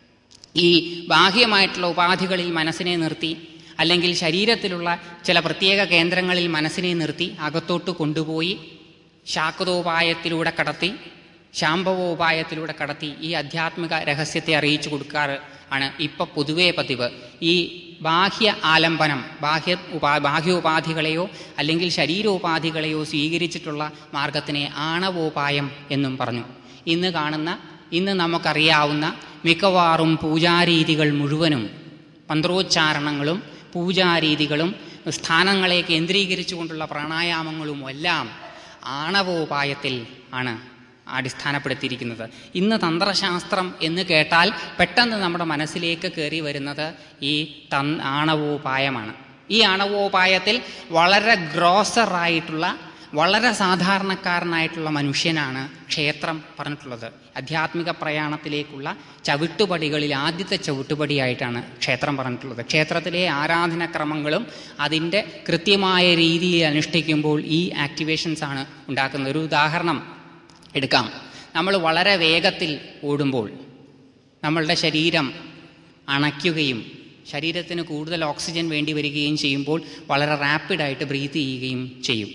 Speaker 1: ഈ ബാഹ്യമായിട്ടുള്ള ഉപാധികളിൽ മനസ്സിനെ നിർത്തി അല്ലെങ്കിൽ ശരീരത്തിലുള്ള ചില പ്രത്യേക കേന്ദ്രങ്ങളിൽ മനസ്സിനെ നിർത്തി അകത്തോട്ട് കൊണ്ടുപോയി ശാക്തോപായത്തിലൂടെ കടത്തി ശാംഭവോപായത്തിലൂടെ കടത്തി ഈ ആധ്യാത്മിക രഹസ്യത്തെ അറിയിച്ചു കൊടുക്കാറ് ആണ് ഇപ്പൊ പൊതുവേ പതിവ് ഈ ബാഹ്യ ആലംബനം ബാഹ്യ ഉപാ ബാഹ്യോപാധികളെയോ അല്ലെങ്കിൽ ശരീരോപാധികളെയോ സ്വീകരിച്ചിട്ടുള്ള മാർഗത്തിനെ ആണവോപായം എന്നും പറഞ്ഞു ഇന്ന് കാണുന്ന ഇന്ന് നമുക്കറിയാവുന്ന മിക്കവാറും പൂജാരീതികൾ മുഴുവനും മന്ത്രോച്ചാരണങ്ങളും പൂജാരീതികളും സ്ഥാനങ്ങളെ കേന്ദ്രീകരിച്ചുകൊണ്ടുള്ള പ്രാണായാമങ്ങളും എല്ലാം ആണവോപായത്തിൽ ആണ് അടിസ്ഥാനപ്പെടുത്തിയിരിക്കുന്നത് ഇന്ന് തന്ത്രശാസ്ത്രം എന്ന് കേട്ടാൽ പെട്ടെന്ന് നമ്മുടെ മനസ്സിലേക്ക് കയറി വരുന്നത് ഈ തൻ ആണവോപായമാണ് ഈ ആണവോപായത്തിൽ വളരെ ഗ്രോസറായിട്ടുള്ള വളരെ സാധാരണക്കാരനായിട്ടുള്ള മനുഷ്യനാണ് ക്ഷേത്രം പറഞ്ഞിട്ടുള്ളത് ആധ്യാത്മിക പ്രയാണത്തിലേക്കുള്ള ചവിട്ടുപടികളിൽ ആദ്യത്തെ ചവിട്ടുപടിയായിട്ടാണ് ക്ഷേത്രം പറഞ്ഞിട്ടുള്ളത് ക്ഷേത്രത്തിലെ ആരാധനക്രമങ്ങളും അതിൻ്റെ കൃത്യമായ രീതിയിൽ അനുഷ്ഠിക്കുമ്പോൾ ഈ ആക്ടിവേഷൻസ് ആണ് ഉണ്ടാക്കുന്നത് ഒരു ഉദാഹരണം എടുക്കാം നമ്മൾ വളരെ വേഗത്തിൽ ഓടുമ്പോൾ നമ്മളുടെ ശരീരം അണയ്ക്കുകയും ശരീരത്തിന് കൂടുതൽ ഓക്സിജൻ വേണ്ടി വരികയും ചെയ്യുമ്പോൾ വളരെ റാപ്പിഡായിട്ട് ബ്രീത്ത് ചെയ്യുകയും ചെയ്യും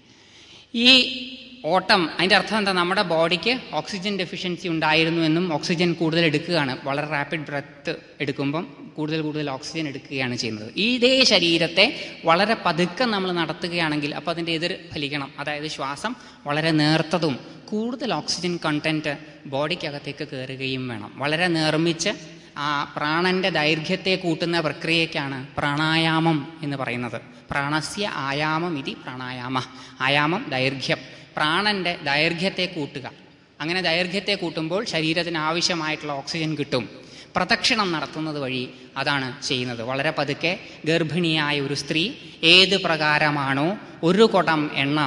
Speaker 1: ഈ ഓട്ടം അതിൻ്റെ അർത്ഥം എന്താ നമ്മുടെ ബോഡിക്ക് ഓക്സിജൻ ഡെഫിഷ്യൻസി ഉണ്ടായിരുന്നു എന്നും ഓക്സിജൻ കൂടുതൽ എടുക്കുകയാണ് വളരെ റാപ്പിഡ് ബ്രത്ത് എടുക്കുമ്പം കൂടുതൽ കൂടുതൽ ഓക്സിജൻ എടുക്കുകയാണ് ചെയ്യുന്നത് ഈ ഇതേ ശരീരത്തെ വളരെ പതുക്കെ നമ്മൾ നടത്തുകയാണെങ്കിൽ അപ്പോൾ അതിൻ്റെ എതിർ ഫലിക്കണം അതായത് ശ്വാസം വളരെ നേർത്തതും കൂടുതൽ ഓക്സിജൻ കണ്ടന്റ് ബോഡിക്കകത്തേക്ക് കയറുകയും വേണം വളരെ നിർമ്മിച്ച് ആ പ്രാണന്റെ ദൈർഘ്യത്തെ കൂട്ടുന്ന പ്രക്രിയയ്ക്കാണ് പ്രാണായാമം എന്ന് പറയുന്നത് പ്രാണസ്യ ആയാമം ഇതി പ്രാണായാമ ആയാമം ദൈർഘ്യം പ്രാണന്റെ ദൈർഘ്യത്തെ കൂട്ടുക അങ്ങനെ ദൈർഘ്യത്തെ കൂട്ടുമ്പോൾ ശരീരത്തിന് ആവശ്യമായിട്ടുള്ള ഓക്സിജൻ കിട്ടും പ്രദക്ഷിണം നടത്തുന്നത് വഴി അതാണ് ചെയ്യുന്നത് വളരെ പതുക്കെ ഗർഭിണിയായ ഒരു സ്ത്രീ ഏത് പ്രകാരമാണോ ഒരു കുടം എണ്ണ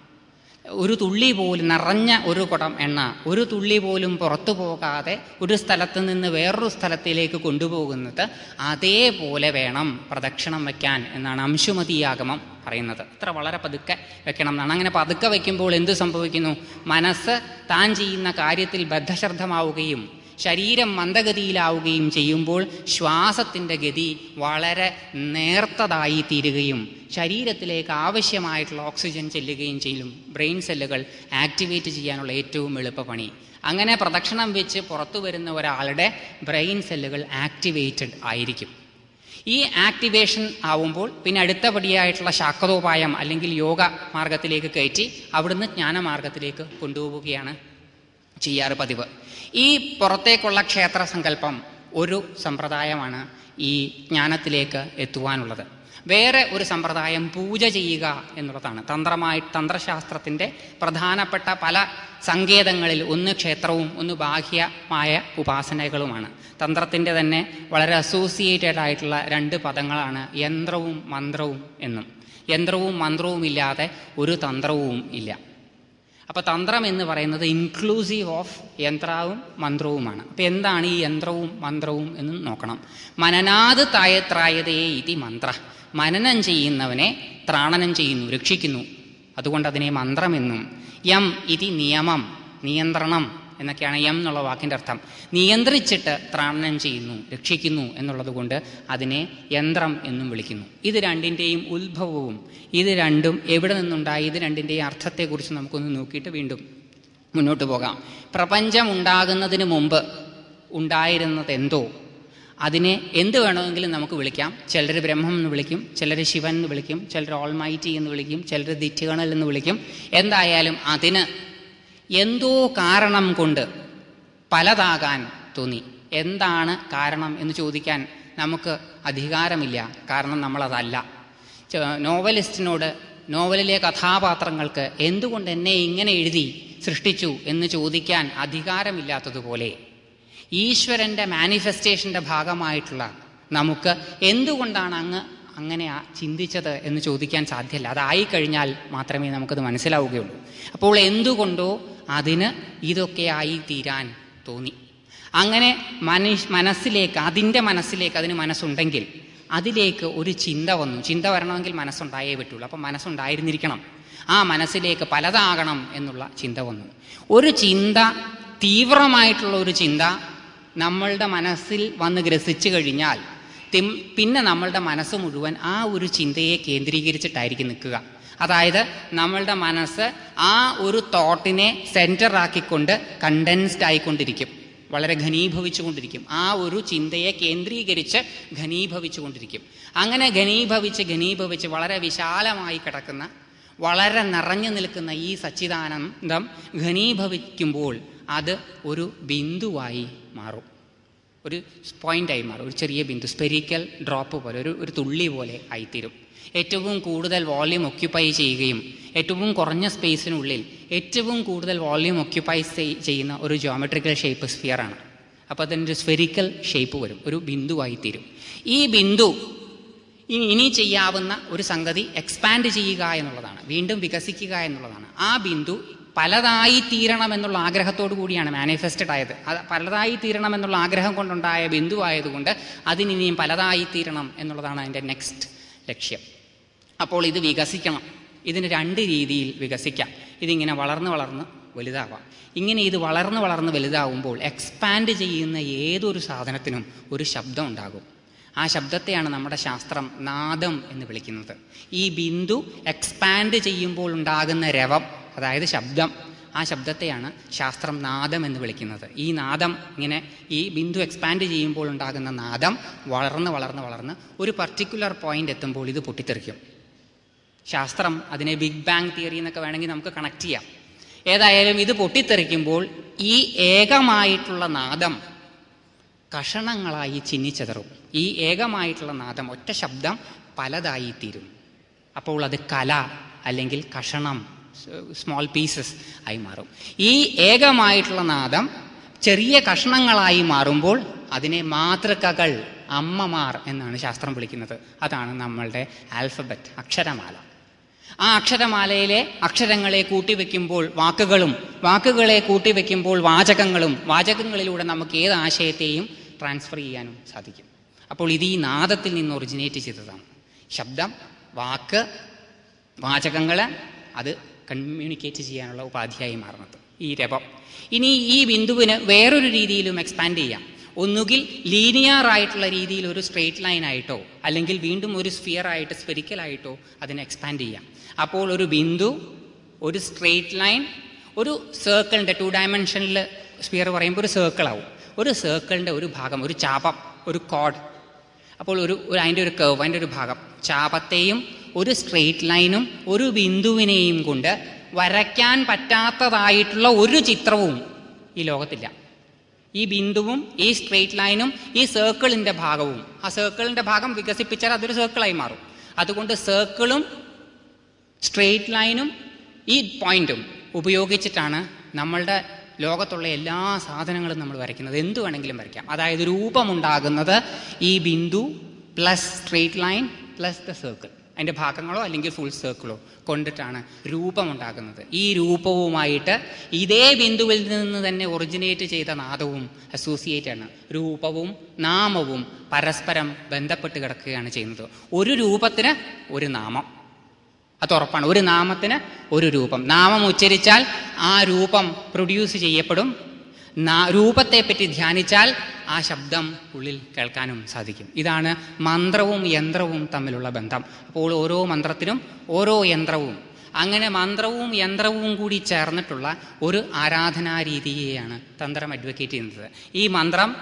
Speaker 1: ഒരു തുള്ളി പോലും നിറഞ്ഞ ഒരു കുടം എണ്ണ ഒരു തുള്ളി പോലും പുറത്തു പോകാതെ ഒരു സ്ഥലത്ത് നിന്ന് വേറൊരു സ്ഥലത്തിലേക്ക് കൊണ്ടുപോകുന്നത് അതേപോലെ വേണം പ്രദക്ഷിണം വയ്ക്കാൻ എന്നാണ് അംശുമതിയാഗമം പറയുന്നത് ഇത്ര വളരെ പതുക്കെ വെക്കണം എന്നാണ് അങ്ങനെ പതുക്കെ വയ്ക്കുമ്പോൾ എന്ത് സംഭവിക്കുന്നു മനസ്സ് താൻ ചെയ്യുന്ന കാര്യത്തിൽ ബദ്ധശ്രദ്ധമാവുകയും ശരീരം മന്ദഗതിയിലാവുകയും ചെയ്യുമ്പോൾ ശ്വാസത്തിൻ്റെ ഗതി വളരെ നേർത്തതായി തീരുകയും ശരീരത്തിലേക്ക് ആവശ്യമായിട്ടുള്ള ഓക്സിജൻ ചെല്ലുകയും ചെയ്യും ബ്രെയിൻ സെല്ലുകൾ ആക്ടിവേറ്റ് ചെയ്യാനുള്ള ഏറ്റവും എളുപ്പപണി അങ്ങനെ പ്രദക്ഷിണം വെച്ച് പുറത്തു വരുന്ന ഒരാളുടെ ബ്രെയിൻ സെല്ലുകൾ ആക്ടിവേറ്റഡ് ആയിരിക്കും ഈ ആക്ടിവേഷൻ ആവുമ്പോൾ പിന്നെ അടുത്ത പടിയായിട്ടുള്ള ശാക്തോപായം അല്ലെങ്കിൽ യോഗ മാർഗത്തിലേക്ക് കയറ്റി അവിടുന്ന് ജ്ഞാനമാർഗത്തിലേക്ക് കൊണ്ടുപോവുകയാണ് ചെയ്യാറ് പതിവ് ഈ പുറത്തേക്കുള്ള ക്ഷേത്ര സങ്കല്പം ഒരു സമ്പ്രദായമാണ് ഈ ജ്ഞാനത്തിലേക്ക് എത്തുവാനുള്ളത് വേറെ ഒരു സമ്പ്രദായം പൂജ ചെയ്യുക എന്നുള്ളതാണ് തന്ത്രമായി തന്ത്രശാസ്ത്രത്തിൻ്റെ പ്രധാനപ്പെട്ട പല സങ്കേതങ്ങളിൽ ഒന്ന് ക്ഷേത്രവും ഒന്ന് ബാഹ്യമായ ഉപാസനകളുമാണ് തന്ത്രത്തിൻ്റെ തന്നെ വളരെ അസോസിയേറ്റഡ് ആയിട്ടുള്ള രണ്ട് പദങ്ങളാണ് യന്ത്രവും മന്ത്രവും എന്നും യന്ത്രവും മന്ത്രവും ഇല്ലാതെ ഒരു തന്ത്രവും ഇല്ല അപ്പോൾ തന്ത്രം എന്ന് പറയുന്നത് ഇൻക്ലൂസീവ് ഓഫ് യന്ത്രവും മന്ത്രവുമാണ് അപ്പോൾ എന്താണ് ഈ യന്ത്രവും മന്ത്രവും എന്ന് നോക്കണം മനനാത് തായത്രായതേ ഇതി മന്ത്ര മനനം ചെയ്യുന്നവനെ ത്രാണനം ചെയ്യുന്നു രക്ഷിക്കുന്നു അതുകൊണ്ട് അതിനെ മന്ത്രമെന്നും യം ഇതി നിയമം നിയന്ത്രണം എന്നൊക്കെയാണ് യം എന്നുള്ള വാക്കിൻ്റെ അർത്ഥം നിയന്ത്രിച്ചിട്ട് ത്രാണനം ചെയ്യുന്നു രക്ഷിക്കുന്നു എന്നുള്ളത് കൊണ്ട് അതിനെ യന്ത്രം എന്നും വിളിക്കുന്നു ഇത് രണ്ടിൻ്റെയും ഉത്ഭവവും ഇത് രണ്ടും എവിടെ നിന്നുണ്ടായി ഇത് രണ്ടിൻ്റെയും അർത്ഥത്തെക്കുറിച്ച് നമുക്കൊന്ന് നോക്കിയിട്ട് വീണ്ടും മുന്നോട്ട് പോകാം പ്രപഞ്ചം ഉണ്ടാകുന്നതിന് മുമ്പ് ഉണ്ടായിരുന്നത് എന്തോ അതിനെ എന്ത് വേണമെങ്കിലും നമുക്ക് വിളിക്കാം ചിലർ ബ്രഹ്മം എന്ന് വിളിക്കും ചിലർ ശിവൻ എന്ന് വിളിക്കും ചിലർ ഓൾമൈറ്റി എന്ന് വിളിക്കും ചിലർ ദിറ്റുകണൽ എന്ന് വിളിക്കും എന്തായാലും അതിന് എന്തോ കാരണം കൊണ്ട് പലതാകാൻ തോന്നി എന്താണ് കാരണം എന്ന് ചോദിക്കാൻ നമുക്ക് അധികാരമില്ല കാരണം നമ്മളതല്ല ച- നോവലിസ്റ്റിനോട് നോവലിലെ കഥാപാത്രങ്ങൾക്ക് എന്തുകൊണ്ട് എന്നെ ഇങ്ങനെ എഴുതി സൃഷ്ടിച്ചു എന്ന് ചോദിക്കാൻ അധികാരമില്ലാത്തതുപോലെ ഈശ്വരൻ്റെ മാനിഫെസ്റ്റേഷൻ്റെ ഭാഗമായിട്ടുള്ള നമുക്ക് എന്തുകൊണ്ടാണ് അങ്ങ് അങ്ങനെ ആ ചിന്തിച്ചത് എന്ന് ചോദിക്കാൻ സാധ്യമല്ല അതായി കഴിഞ്ഞാൽ മാത്രമേ നമുക്കത് മനസ്സിലാവുകയുള്ളൂ അപ്പോൾ എന്തുകൊണ്ടോ അതിന് ഇതൊക്കെ ആയി തീരാൻ തോന്നി അങ്ങനെ മനുഷ്യ മനസ്സിലേക്ക് അതിൻ്റെ മനസ്സിലേക്ക് അതിന് മനസ്സുണ്ടെങ്കിൽ അതിലേക്ക് ഒരു ചിന്ത വന്നു ചിന്ത വരണമെങ്കിൽ മനസ്സുണ്ടായേ പറ്റുള്ളൂ അപ്പം മനസ്സുണ്ടായിരുന്നിരിക്കണം ആ മനസ്സിലേക്ക് പലതാകണം എന്നുള്ള ചിന്ത വന്നു ഒരു ചിന്ത തീവ്രമായിട്ടുള്ള ഒരു ചിന്ത നമ്മളുടെ മനസ്സിൽ വന്ന് ഗ്രസിച്ചു കഴിഞ്ഞാൽ തിം- പിന്നെ നമ്മളുടെ മനസ്സ് മുഴുവൻ ആ ഒരു ചിന്തയെ കേന്ദ്രീകരിച്ചിട്ടായിരിക്കും നിൽക്കുക അതായത് നമ്മളുടെ മനസ്സ് ആ ഒരു തോട്ടിനെ സെൻറ്റർ ആക്കിക്കൊണ്ട് കണ്ടൻസ്ഡ് ആയിക്കൊണ്ടിരിക്കും വളരെ ഘനീഭവിച്ചുകൊണ്ടിരിക്കും ആ ഒരു ചിന്തയെ കേന്ദ്രീകരിച്ച് ഘനീഭവിച്ചുകൊണ്ടിരിക്കും അങ്ങനെ ഘനീഭവിച്ച് ഘനീഭവിച്ച് വളരെ വിശാലമായി കിടക്കുന്ന വളരെ നിറഞ്ഞു നിൽക്കുന്ന ഈ സച്ചിദാനന്ദം ഘനീഭവിക്കുമ്പോൾ അത് ഒരു ബിന്ദുവായി മാറും ഒരു പോയിന്റായി മാറും ഒരു ചെറിയ ബിന്ദു സ്പെരിക്കൽ ഡ്രോപ്പ് പോലെ ഒരു ഒരു തുള്ളി പോലെ ആയിത്തീരും ഏറ്റവും കൂടുതൽ വോള്യൂം ഒക്യുപ്പൈ ചെയ്യുകയും ഏറ്റവും കുറഞ്ഞ സ്പേസിനുള്ളിൽ ഏറ്റവും കൂടുതൽ വോള്യൂം ഒക്യുപ്പൈ ചെയ്യുന്ന ഒരു ജോമെട്രിക്കൽ ഷേപ്പ് സ്ഫിയറാണ് അപ്പോൾ അതിൻ്റെ സ്ഫെരിക്കൽ ഷേപ്പ് വരും ഒരു ബിന്ദുവായി തീരും ഈ ബിന്ദു ഇനി ഇനി ചെയ്യാവുന്ന ഒരു സംഗതി എക്സ്പാൻഡ് ചെയ്യുക എന്നുള്ളതാണ് വീണ്ടും വികസിക്കുക എന്നുള്ളതാണ് ആ ബിന്ദു പലതായി തീരണം എന്നുള്ള ആഗ്രഹത്തോടു കൂടിയാണ് മാനിഫെസ്റ്റഡ് ആയത് അത് പലതായി തീരണം എന്നുള്ള ആഗ്രഹം കൊണ്ടുണ്ടായ ബിന്ദു ആയതുകൊണ്ട് അതിനിനിയും പലതായി തീരണം എന്നുള്ളതാണ് അതിൻ്റെ നെക്സ്റ്റ് ലക്ഷ്യം അപ്പോൾ ഇത് വികസിക്കണം ഇതിന് രണ്ട് രീതിയിൽ വികസിക്കാം ഇതിങ്ങനെ വളർന്ന് വളർന്ന് വലുതാവാം ഇങ്ങനെ ഇത് വളർന്ന് വളർന്ന് വലുതാവുമ്പോൾ എക്സ്പാൻഡ് ചെയ്യുന്ന ഏതൊരു സാധനത്തിനും ഒരു ശബ്ദം ഉണ്ടാകും ആ ശബ്ദത്തെയാണ് നമ്മുടെ ശാസ്ത്രം നാദം എന്ന് വിളിക്കുന്നത് ഈ ബിന്ദു എക്സ്പാൻഡ് ചെയ്യുമ്പോൾ ഉണ്ടാകുന്ന രവം അതായത് ശബ്ദം ആ ശബ്ദത്തെയാണ് ശാസ്ത്രം നാദം എന്ന് വിളിക്കുന്നത് ഈ നാദം ഇങ്ങനെ ഈ ബിന്ദു എക്സ്പാൻഡ് ചെയ്യുമ്പോൾ ഉണ്ടാകുന്ന നാദം വളർന്ന് വളർന്ന് വളർന്ന് ഒരു പർട്ടിക്കുലർ പോയിന്റ് എത്തുമ്പോൾ ഇത് പൊട്ടിത്തെറിക്കും ശാസ്ത്രം അതിനെ ബിഗ് ബാങ് തിയറി എന്നൊക്കെ വേണമെങ്കിൽ നമുക്ക് കണക്ട് ചെയ്യാം ഏതായാലും ഇത് പൊട്ടിത്തെറിക്കുമ്പോൾ ഈ ഏകമായിട്ടുള്ള നാദം കഷണങ്ങളായി ചിന്നിച്ചെതറും ഈ ഏകമായിട്ടുള്ള നാദം ഒറ്റ ശബ്ദം പലതായി തീരും അപ്പോൾ അത് കല അല്ലെങ്കിൽ കഷണം സ്മോൾ പീസസ് ആയി മാറും ഈ ഏകമായിട്ടുള്ള നാദം ചെറിയ കഷ്ണങ്ങളായി മാറുമ്പോൾ അതിനെ മാതൃകകൾ അമ്മമാർ എന്നാണ് ശാസ്ത്രം വിളിക്കുന്നത് അതാണ് നമ്മളുടെ ആൽഫബറ്റ് അക്ഷരമാല ആ അക്ഷരമാലയിലെ അക്ഷരങ്ങളെ കൂട്ടിവെക്കുമ്പോൾ വാക്കുകളും വാക്കുകളെ കൂട്ടിവെക്കുമ്പോൾ വാചകങ്ങളും വാചകങ്ങളിലൂടെ നമുക്ക് ഏത് ആശയത്തെയും ട്രാൻസ്ഫർ ചെയ്യാനും സാധിക്കും അപ്പോൾ ഇത് ഈ നാദത്തിൽ നിന്ന് ഒറിജിനേറ്റ് ചെയ്തതാണ് ശബ്ദം വാക്ക് വാചകങ്ങൾ അത് കമ്മ്യൂണിക്കേറ്റ് ചെയ്യാനുള്ള ഉപാധിയായി മാറുന്നത് ഈ രവം ഇനി ഈ ബിന്ദുവിന് വേറൊരു രീതിയിലും എക്സ്പാൻഡ് ചെയ്യാം ഒന്നുകിൽ ലീനിയർ ആയിട്ടുള്ള രീതിയിൽ ഒരു സ്ട്രെയിറ്റ് ലൈൻ ആയിട്ടോ അല്ലെങ്കിൽ വീണ്ടും ഒരു സ്ഫിയർ ആയിട്ട് സ്പെരിക്കൽ ആയിട്ടോ അതിനെ എക്സ്പാൻഡ് ചെയ്യാം അപ്പോൾ ഒരു ബിന്ദു ഒരു സ്ട്രെയിറ്റ് ലൈൻ ഒരു സർക്കിളിൻ്റെ ടു ഡയമെൻഷനിൽ സ്ഫിയർ പറയുമ്പോൾ ഒരു സർക്കിൾ ആവും ഒരു സർക്കിളിൻ്റെ ഒരു ഭാഗം ഒരു ചാപം ഒരു കോഡ് അപ്പോൾ ഒരു ഒരു അതിൻ്റെ ഒരു കർവ് അതിൻ്റെ ഒരു ഭാഗം ചാപത്തെയും ഒരു സ്ട്രെയിറ്റ് ലൈനും ഒരു ബിന്ദുവിനെയും കൊണ്ട് വരയ്ക്കാൻ പറ്റാത്തതായിട്ടുള്ള ഒരു ചിത്രവും ഈ ലോകത്തില്ല ഈ ബിന്ദുവും ഈ സ്ട്രെയിറ്റ് ലൈനും ഈ സർക്കിളിന്റെ ഭാഗവും ആ സർക്കിളിന്റെ ഭാഗം വികസിപ്പിച്ചാൽ അതൊരു സർക്കിളായി മാറും അതുകൊണ്ട് സർക്കിളും സ്ട്രെയിറ്റ് ലൈനും ഈ പോയിന്റും ഉപയോഗിച്ചിട്ടാണ് നമ്മളുടെ ലോകത്തുള്ള എല്ലാ സാധനങ്ങളും നമ്മൾ വരയ്ക്കുന്നത് എന്ത് വേണമെങ്കിലും വരയ്ക്കാം അതായത് രൂപമുണ്ടാകുന്നത് ഈ ബിന്ദു plus straight line plus the circle അതിൻ്റെ ഭാഗങ്ങളോ അല്ലെങ്കിൽ ഫുൾ സർക്കിളോ കൊണ്ടിട്ടാണ് രൂപമുണ്ടാകുന്നത് ഈ രൂപവുമായിട്ട് ഇതേ ബിന്ദുവിൽ നിന്ന് തന്നെ ഒറിജിനേറ്റ് ചെയ്ത നാദവും അസോസിയേറ്റ് ആണ് രൂപവും നാമവും പരസ്പരം ബന്ധപ്പെട്ട് കിടക്കുകയാണ് ചെയ്യുന്നത് ഒരു രൂപത്തിന് ഒരു നാമം അത് ഉറപ്പാണ് ഒരു നാമത്തിന് ഒരു രൂപം നാമം ഉച്ചരിച്ചാൽ ആ രൂപം പ്രൊഡ്യൂസ് ചെയ്യപ്പെടും നാ- രൂപത്തെപ്പറ്റി ധ്യാനിച്ചാൽ ആ ശബ്ദം ഉള്ളിൽ കേൾക്കാനും സാധിക്കും ഇതാണ് മന്ത്രവും യന്ത്രവും തമ്മിലുള്ള ബന്ധം അപ്പോൾ ഓരോ മന്ത്രത്തിനും ഓരോ യന്ത്രവും അങ്ങനെ മന്ത്രവും യന്ത്രവും കൂടി ചേർന്നിട്ടുള്ള ഒരു ആരാധനാ രീതിയെയാണ് തന്ത്രം അഡ്വക്കേറ്റ് ചെയ്യുന്നത് ഈ മന്ത്രം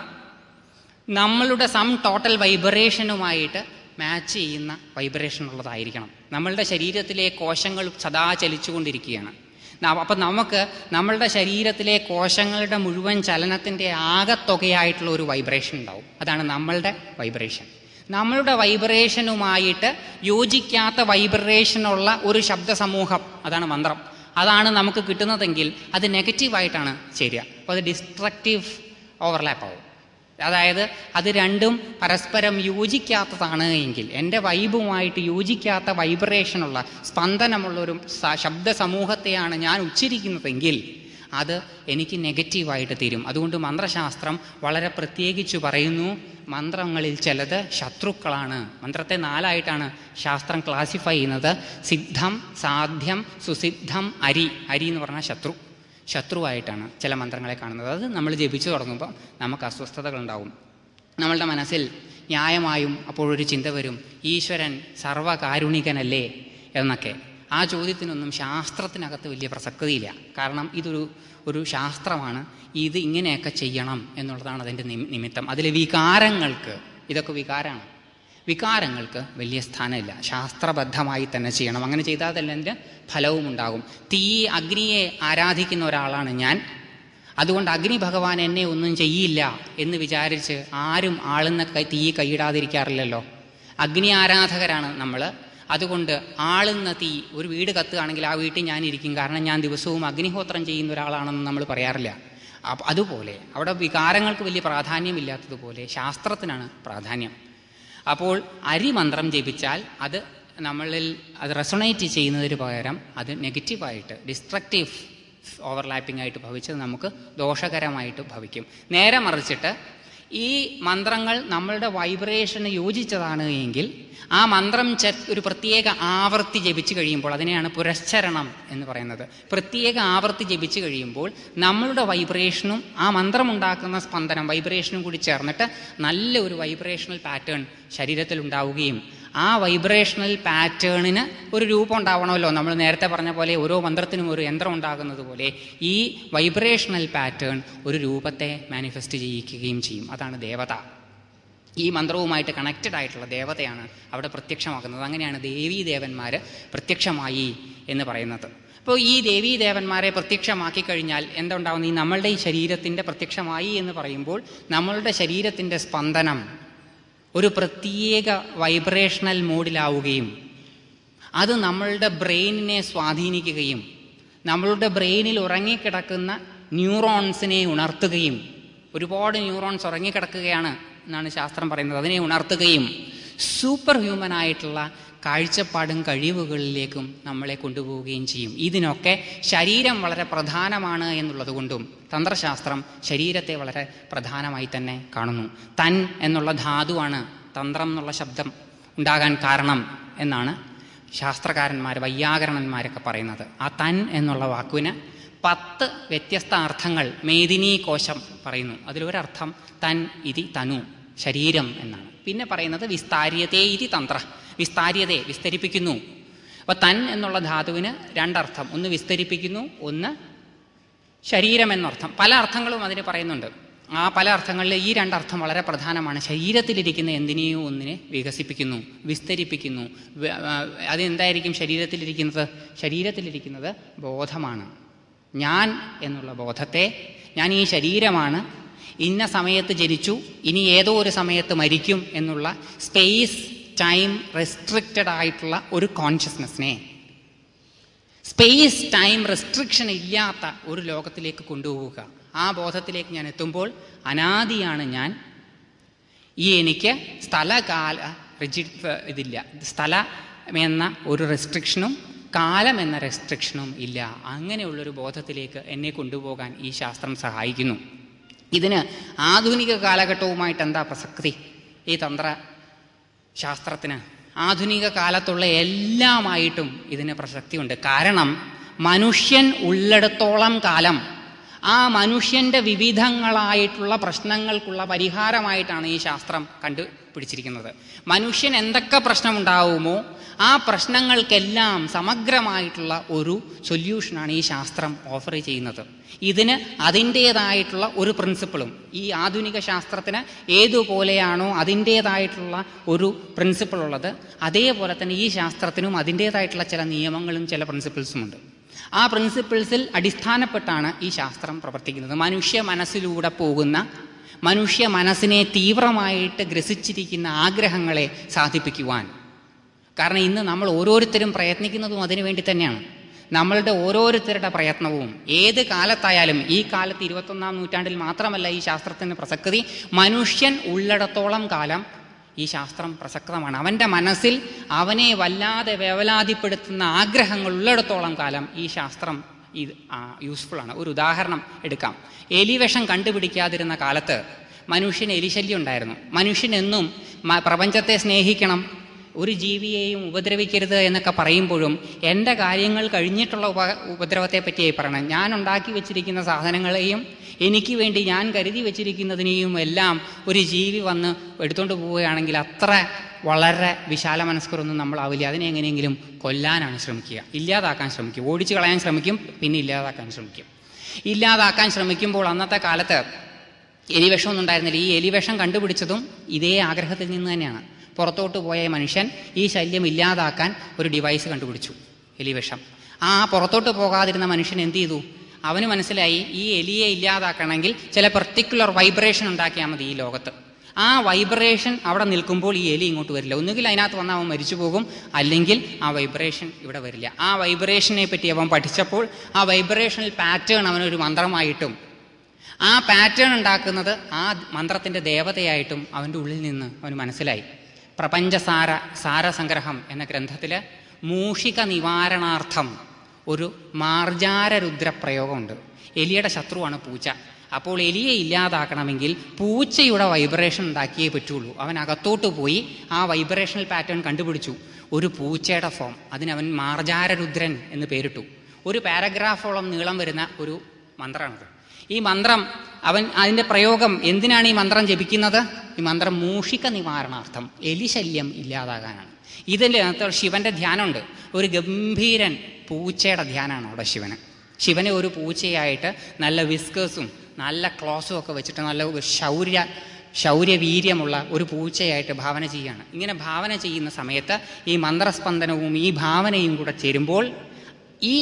Speaker 1: നമ്മളുടെ സം ടോട്ടൽ വൈബ്രേഷനുമായിട്ട് മാച്ച് ചെയ്യുന്ന വൈബ്രേഷൻ ഉള്ളതായിരിക്കണം നമ്മളുടെ ശരീരത്തിലെ കോശങ്ങൾ സദാ ചലിച്ചുകൊണ്ടിരിക്കുകയാണ് അപ്പം നമുക്ക് നമ്മളുടെ ശരീരത്തിലെ കോശങ്ങളുടെ മുഴുവൻ ചലനത്തിൻ്റെ ആകത്തുകയായിട്ടുള്ള ഒരു വൈബ്രേഷൻ ഉണ്ടാവും അതാണ് നമ്മളുടെ വൈബ്രേഷൻ നമ്മളുടെ വൈബ്രേഷനുമായിട്ട് യോജിക്കാത്ത വൈബ്രേഷനുള്ള ഒരു ശബ്ദ സമൂഹം അതാണ് മന്ത്രം അതാണ് നമുക്ക് കിട്ടുന്നതെങ്കിൽ അത് നെഗറ്റീവായിട്ടാണ് ചേരുക അപ്പോൾ അത് ഡിസ്ട്രക്റ്റീവ് ഓവർലാപ്പ് ആവും അതായത് അത് രണ്ടും പരസ്പരം യോജിക്കാത്തതാണ് എങ്കിൽ എൻ്റെ വൈബുമായിട്ട് യോജിക്കാത്ത വൈബ്രേഷനുള്ള സ്പന്ദനമുള്ള ഒരു സ- ശബ്ദ സമൂഹത്തെയാണ് ഞാൻ ഉച്ചരിക്കുന്നതെങ്കിൽ അത് എനിക്ക് നെഗറ്റീവായിട്ട് തീരും അതുകൊണ്ട് മന്ത്രശാസ്ത്രം വളരെ പ്രത്യേകിച്ചു പറയുന്നു മന്ത്രങ്ങളിൽ ചിലത് ശത്രുക്കളാണ് മന്ത്രത്തെ നാലായിട്ടാണ് ശാസ്ത്രം ക്ലാസിഫൈ ചെയ്യുന്നത് സിദ്ധം സാധ്യം സുസിദ്ധം അരി അരി എന്ന് പറഞ്ഞാൽ ശത്രു ശത്രുവായിട്ടാണ് ചില മന്ത്രങ്ങളെ കാണുന്നത് അത് നമ്മൾ ജപിച്ചു തുടങ്ങുമ്പോൾ നമുക്ക് അസ്വസ്ഥതകളുണ്ടാവും നമ്മളുടെ മനസ്സിൽ ന്യായമായും അപ്പോഴൊരു ചിന്ത വരും ഈശ്വരൻ സർവകാരുണികനല്ലേ എന്നൊക്കെ ആ ചോദ്യത്തിനൊന്നും ശാസ്ത്രത്തിനകത്ത് വലിയ പ്രസക്തിയില്ല കാരണം ഇതൊരു ഒരു ശാസ്ത്രമാണ് ഇത് ഇങ്ങനെയൊക്കെ ചെയ്യണം എന്നുള്ളതാണ് അതിൻ്റെ നിമി- നിമിത്തം അതിലെ വികാരങ്ങൾക്ക് ഇതൊക്കെ വികാരമാണ് വികാരങ്ങൾക്ക് വലിയ സ്ഥാനമില്ല ശാസ്ത്രബദ്ധമായി തന്നെ ചെയ്യണം അങ്ങനെ ചെയ്താൽ തന്നെ അതിൻ്റെ ഫലവും ഉണ്ടാകും തീ അഗ്നിയെ ആരാധിക്കുന്ന ഒരാളാണ് ഞാൻ അതുകൊണ്ട് അഗ്നി ഭഗവാൻ എന്നെ ഒന്നും ചെയ്യില്ല എന്ന് വിചാരിച്ച് ആരും ആളുന്ന കൈ തീ കൈയിടാതിരിക്കാറില്ലല്ലോ അഗ്നി ആരാധകരാണ് നമ്മൾ അതുകൊണ്ട് ആളുന്ന തീ ഒരു വീട് കത്തുകയാണെങ്കിൽ ആ വീട്ടിൽ ഞാൻ ഇരിക്കും കാരണം ഞാൻ ദിവസവും അഗ്നിഹോത്രം ചെയ്യുന്ന ഒരാളാണെന്ന് നമ്മൾ പറയാറില്ല അപ്പം അതുപോലെ അവിടെ വികാരങ്ങൾക്ക് വലിയ പ്രാധാന്യമില്ലാത്തതുപോലെ ശാസ്ത്രത്തിനാണ് പ്രാധാന്യം അപ്പോൾ അരിമന്ത്രം ജപിച്ചാൽ അത് നമ്മളിൽ അത് റെസൊണേറ്റ് ചെയ്യുന്നതിന് പകരം അത് നെഗറ്റീവായിട്ട് ഡിസ്ട്രക്റ്റീവ് ഓവർലാപ്പിംഗ് ആയിട്ട് ഭവിച്ചത് നമുക്ക് ദോഷകരമായിട്ട് ഭവിക്കും നേരെ മറിച്ചിട്ട് ഈ മന്ത്രങ്ങൾ നമ്മളുടെ വൈബ്രേഷന് യോജിച്ചതാണ് എങ്കിൽ ആ മന്ത്രം ചെ ഒരു പ്രത്യേക ആവർത്തി ജപിച്ചു കഴിയുമ്പോൾ അതിനെയാണ് പുരശ്ചരണം എന്ന് പറയുന്നത് പ്രത്യേക ആവർത്തി ജപിച്ചു കഴിയുമ്പോൾ നമ്മളുടെ വൈബ്രേഷനും ആ മന്ത്രം ഉണ്ടാക്കുന്ന സ്പന്ദനം വൈബ്രേഷനും കൂടി ചേർന്നിട്ട് നല്ല ഒരു വൈബ്രേഷണൽ പാറ്റേൺ ശരീരത്തിൽ ഉണ്ടാവുകയും ആ വൈബ്രേഷണൽ പാറ്റേണിന് ഒരു രൂപം ഉണ്ടാവണമല്ലോ നമ്മൾ നേരത്തെ പറഞ്ഞ പോലെ ഓരോ മന്ത്രത്തിനും ഒരു യന്ത്രം ഉണ്ടാകുന്നത് പോലെ ഈ വൈബ്രേഷണൽ പാറ്റേൺ ഒരു രൂപത്തെ മാനിഫെസ്റ്റ് ചെയ്യിക്കുകയും ചെയ്യും അതാണ് ദേവത ഈ മന്ത്രവുമായിട്ട് കണക്റ്റഡ് ആയിട്ടുള്ള ദേവതയാണ് അവിടെ പ്രത്യക്ഷമാക്കുന്നത് അങ്ങനെയാണ് ദേവീ ദേവന്മാർ പ്രത്യക്ഷമായി എന്ന് പറയുന്നത് അപ്പോൾ ഈ ദേവീ ദേവന്മാരെ പ്രത്യക്ഷമാക്കി കഴിഞ്ഞാൽ എന്തുണ്ടാവുന്നത് ഈ നമ്മളുടെ ഈ ശരീരത്തിൻ്റെ പ്രത്യക്ഷമായി എന്ന് പറയുമ്പോൾ നമ്മളുടെ ശരീരത്തിൻ്റെ സ്പന്ദനം ഒരു പ്രത്യേക വൈബ്രേഷണൽ മോഡിലാവുകയും അത് നമ്മളുടെ ബ്രെയിനിനെ സ്വാധീനിക്കുകയും നമ്മളുടെ ബ്രെയിനിൽ ഉറങ്ങിക്കിടക്കുന്ന ന്യൂറോൺസിനെ ഉണർത്തുകയും ഒരുപാട് ന്യൂറോൺസ് ഉറങ്ങിക്കിടക്കുകയാണ് എന്നാണ് ശാസ്ത്രം പറയുന്നത് അതിനെ ഉണർത്തുകയും സൂപ്പർ ഹ്യൂമൻ ആയിട്ടുള്ള കാഴ്ചപ്പാടും കഴിവുകളിലേക്കും നമ്മളെ കൊണ്ടുപോവുകയും ചെയ്യും ഇതിനൊക്കെ ശരീരം വളരെ പ്രധാനമാണ് എന്നുള്ളത് കൊണ്ടും തന്ത്രശാസ്ത്രം ശരീരത്തെ വളരെ പ്രധാനമായി തന്നെ കാണുന്നു തൻ എന്നുള്ള ധാതുവാണ് തന്ത്രം എന്നുള്ള ശബ്ദം ഉണ്ടാകാൻ കാരണം എന്നാണ് ശാസ്ത്രകാരന്മാർ വൈയാകരണന്മാരൊക്കെ പറയുന്നത് ആ തൻ എന്നുള്ള വാക്കുവിന് പത്ത് വ്യത്യസ്ത അർത്ഥങ്ങൾ മേദിനി കോശം പറയുന്നു അതിലൊരർത്ഥം തൻ ഇതി തനു ശരീരം എന്നാണ് പിന്നെ പറയുന്നത് വിസ്താര്യതേ ഇതി തന്ത്ര വിസ്താര്യതയെ വിസ്തരിപ്പിക്കുന്നു അപ്പോൾ തൻ എന്നുള്ള ധാതുവിന് രണ്ടർത്ഥം ഒന്ന് വിസ്തരിപ്പിക്കുന്നു ഒന്ന് ശരീരം എന്നർത്ഥം പല അർത്ഥങ്ങളും അതിന് പറയുന്നുണ്ട് ആ പല അർത്ഥങ്ങളിൽ ഈ രണ്ടർത്ഥം വളരെ പ്രധാനമാണ് ശരീരത്തിലിരിക്കുന്ന എന്തിനേയോ ഒന്നിനെ വികസിപ്പിക്കുന്നു വിസ്തരിപ്പിക്കുന്നു വ- ആ, അതെന്തായിരിക്കും ശരീരത്തിലിരിക്കുന്നത് ശരീരത്തിലിരിക്കുന്നത് ബോധമാണ് ഞാൻ എന്നുള്ള ബോധത്തെ ഞാൻ ഈ ശരീരമാണ് ഇന്ന സമയത്ത് ജനിച്ചു ഇനി ഏതോ ഒരു സമയത്ത് മരിക്കും എന്നുള്ള സ്പേസ് ടൈം റെസ്ട്രിക്റ്റഡ് ആയിട്ടുള്ള ഒരു കോൺഷ്യസ്നെസ്സിനെ സ്പേസ് ടൈം റെസ്ട്രിക്ഷൻ ഇല്ലാത്ത ഒരു ലോകത്തിലേക്ക് കൊണ്ടുപോവുക ആ ബോധത്തിലേക്ക് ഞാൻ എത്തുമ്പോൾ അനാദിയാണ് ഞാൻ ഈ എനിക്ക് സ്ഥലകാല റിജി ഇതില്ല സ്ഥലം എന്ന ഒരു റെസ്ട്രിക്ഷനും കാലം എന്ന റെസ്ട്രിക്ഷനും ഇല്ല അങ്ങനെയുള്ളൊരു ബോധത്തിലേക്ക് എന്നെ കൊണ്ടുപോകാൻ ഈ ശാസ്ത്രം സഹായിക്കുന്നു ഇതിന് ആധുനിക കാലഘട്ടവുമായിട്ട് എന്താ പ്രസക്തി ഈ തന്ത്ര ശാസ്ത്രത്തിന് ആധുനിക കാലത്തുള്ള എല്ലാമായിട്ടും ഇതിന് പ്രസക്തിയുണ്ട് കാരണം മനുഷ്യൻ ഉള്ളിടത്തോളം കാലം ആ മനുഷ്യന്റെ വിവിധങ്ങളായിട്ടുള്ള പ്രശ്നങ്ങൾക്കുള്ള പരിഹാരമായിട്ടാണ് ഈ ശാസ്ത്രം കണ്ടുപിടിച്ചിരിക്കുന്നത് മനുഷ്യൻ എന്തൊക്കെ പ്രശ്നമുണ്ടാവുമോ ആ പ്രശ്നങ്ങൾക്കെല്ലാം സമഗ്രമായിട്ടുള്ള ഒരു സൊല്യൂഷനാണ് ഈ ശാസ്ത്രം ഓഫർ ചെയ്യുന്നത് ഇതിന് അതിൻ്റേതായിട്ടുള്ള ഒരു പ്രിൻസിപ്പിളും ഈ ആധുനിക ശാസ്ത്രത്തിന് ഏതുപോലെയാണോ അതിൻ്റേതായിട്ടുള്ള ഒരു പ്രിൻസിപ്പിൾ ഉള്ളത് അതേപോലെ തന്നെ ഈ ശാസ്ത്രത്തിനും അതിൻ്റേതായിട്ടുള്ള ചില നിയമങ്ങളും ചില പ്രിൻസിപ്പിൾസും ഉണ്ട് ആ പ്രിൻസിപ്പിൾസിൽ അടിസ്ഥാനപ്പെട്ടാണ് ഈ ശാസ്ത്രം പ്രവർത്തിക്കുന്നത് മനുഷ്യ മനസ്സിലൂടെ പോകുന്ന മനുഷ്യ മനസ്സിനെ തീവ്രമായിട്ട് ഗ്രസിച്ചിരിക്കുന്ന ആഗ്രഹങ്ങളെ സാധിപ്പിക്കുവാൻ കാരണം ഇന്ന് നമ്മൾ ഓരോരുത്തരും പ്രയത്നിക്കുന്നതും അതിനു വേണ്ടി തന്നെയാണ് നമ്മളുടെ ഓരോരുത്തരുടെ പ്രയത്നവും ഏത് കാലത്തായാലും ഈ കാലത്ത് ഇരുപത്തൊന്നാം നൂറ്റാണ്ടിൽ മാത്രമല്ല ഈ ശാസ്ത്രത്തിന് പ്രസക്തി മനുഷ്യൻ ഉള്ളിടത്തോളം കാലം ഈ ശാസ്ത്രം പ്രസക്തമാണ് അവൻ്റെ മനസ്സിൽ അവനെ വല്ലാതെ വേവലാതിപ്പെടുത്തുന്ന ആഗ്രഹങ്ങൾ ഉള്ളിടത്തോളം കാലം ഈ ശാസ്ത്രം ഇത് യൂസ്ഫുൾ ആണ് ഒരു ഉദാഹരണം എടുക്കാം എലിവിഷം കണ്ടുപിടിക്കാതിരുന്ന കാലത്ത് മനുഷ്യന് എലിശല്യം ഉണ്ടായിരുന്നു മനുഷ്യൻ എന്നും മ- പ്രപഞ്ചത്തെ സ്നേഹിക്കണം ഒരു ജീവിയെയും ഉപദ്രവിക്കരുത് എന്നൊക്കെ പറയുമ്പോഴും എൻ്റെ കാര്യങ്ങൾ കഴിഞ്ഞിട്ടുള്ള ഉപ ഉപദ്രവത്തെ പറ്റിയായി പറയണം ഞാൻ ഉണ്ടാക്കി വെച്ചിരിക്കുന്ന സാധനങ്ങളെയും എനിക്ക് വേണ്ടി ഞാൻ കരുതി വെച്ചിരിക്കുന്നതിനെയും എല്ലാം ഒരു ജീവി വന്ന് എടുത്തുകൊണ്ട് പോവുകയാണെങ്കിൽ അത്ര വളരെ വിശാല മനസ്കരൊന്നും നമ്മളാവില്ല അതിനെ എങ്ങനെയെങ്കിലും കൊല്ലാനാണ് ശ്രമിക്കുക ഇല്ലാതാക്കാൻ ശ്രമിക്കും ഓടിച്ചു കളയാൻ ശ്രമിക്കും പിന്നെ ഇല്ലാതാക്കാൻ ശ്രമിക്കും ഇല്ലാതാക്കാൻ ശ്രമിക്കുമ്പോൾ അന്നത്തെ കാലത്ത് എലിവിഷമൊന്നും ഉണ്ടായിരുന്നില്ല ഈ എലിവിഷം കണ്ടുപിടിച്ചതും ഇതേ ആഗ്രഹത്തിൽ നിന്ന് തന്നെയാണ് പുറത്തോട്ട് പോയ മനുഷ്യൻ ഈ ശല്യം ഇല്ലാതാക്കാൻ ഒരു ഡിവൈസ് കണ്ടുപിടിച്ചു എലിവിഷം ആ പുറത്തോട്ട് പോകാതിരുന്ന മനുഷ്യൻ എന്ത് ചെയ്തു അവന് മനസ്സിലായി ഈ എലിയെ ഇല്ലാതാക്കണമെങ്കിൽ ചില പെർട്ടിക്കുലർ വൈബ്രേഷൻ ഉണ്ടാക്കിയാൽ മതി ഈ ലോകത്ത് ആ വൈബ്രേഷൻ അവിടെ നിൽക്കുമ്പോൾ ഈ എലി ഇങ്ങോട്ട് വരില്ല ഒന്നുകിൽ അതിനകത്ത് വന്ന് അവൻ മരിച്ചു പോകും അല്ലെങ്കിൽ ആ വൈബ്രേഷൻ ഇവിടെ വരില്ല ആ വൈബ്രേഷനെ പറ്റി അവൻ പഠിച്ചപ്പോൾ ആ വൈബ്രേഷണൽ പാറ്റേൺ അവനൊരു മന്ത്രമായിട്ടും ആ പാറ്റേൺ ഉണ്ടാക്കുന്നത് ആ മന്ത്രത്തിൻ്റെ ദേവതയായിട്ടും അവൻ്റെ ഉള്ളിൽ നിന്ന് അവന് മനസ്സിലായി പ്രപഞ്ചസാര സാരസംഗ്രഹം എന്ന ഗ്രന്ഥത്തിൽ മൂഷിക നിവാരണാർത്ഥം ഒരു മാർജാരരുദ്ര പ്രയോഗമുണ്ട് എലിയുടെ ശത്രുവാണ് പൂച്ച അപ്പോൾ എലിയെ ഇല്ലാതാക്കണമെങ്കിൽ പൂച്ചയുടെ വൈബ്രേഷൻ ഉണ്ടാക്കിയേ പറ്റുള്ളൂ അവൻ അകത്തോട്ട് പോയി ആ വൈബ്രേഷണൽ പാറ്റേൺ കണ്ടുപിടിച്ചു ഒരു പൂച്ചയുടെ ഫോം അതിനവൻ മാർജാരരുദ്രൻ എന്ന് പേരിട്ടു ഒരു പാരഗ്രാഫോളം നീളം വരുന്ന ഒരു മന്ത്രമാണത് ഈ മന്ത്രം അവൻ അതിൻ്റെ പ്രയോഗം എന്തിനാണ് ഈ മന്ത്രം ജപിക്കുന്നത് ഈ മന്ത്രം മൂഷിക നിവാരണാർത്ഥം എലിശല്യം ഇല്ലാതാകാനാണ് ഇതിൻ്റെ ശിവന്റെ ധ്യാനമുണ്ട് ഒരു ഗംഭീരൻ പൂച്ചയുടെ ധ്യാനമാണ് അവിടെ ശിവന് ശിവനെ ഒരു പൂച്ചയായിട്ട് നല്ല വിസ്കേഴ്സും നല്ല ക്ലോസും ഒക്കെ വെച്ചിട്ട് നല്ല ഒരു ശൗര്യ ശൗര്യവീര്യമുള്ള ഒരു പൂച്ചയായിട്ട് ഭാവന ചെയ്യുകയാണ് ഇങ്ങനെ ഭാവന ചെയ്യുന്ന സമയത്ത് ഈ മന്ത്രസ്പന്ദനവും ഈ ഭാവനയും കൂടെ ചേരുമ്പോൾ ഈ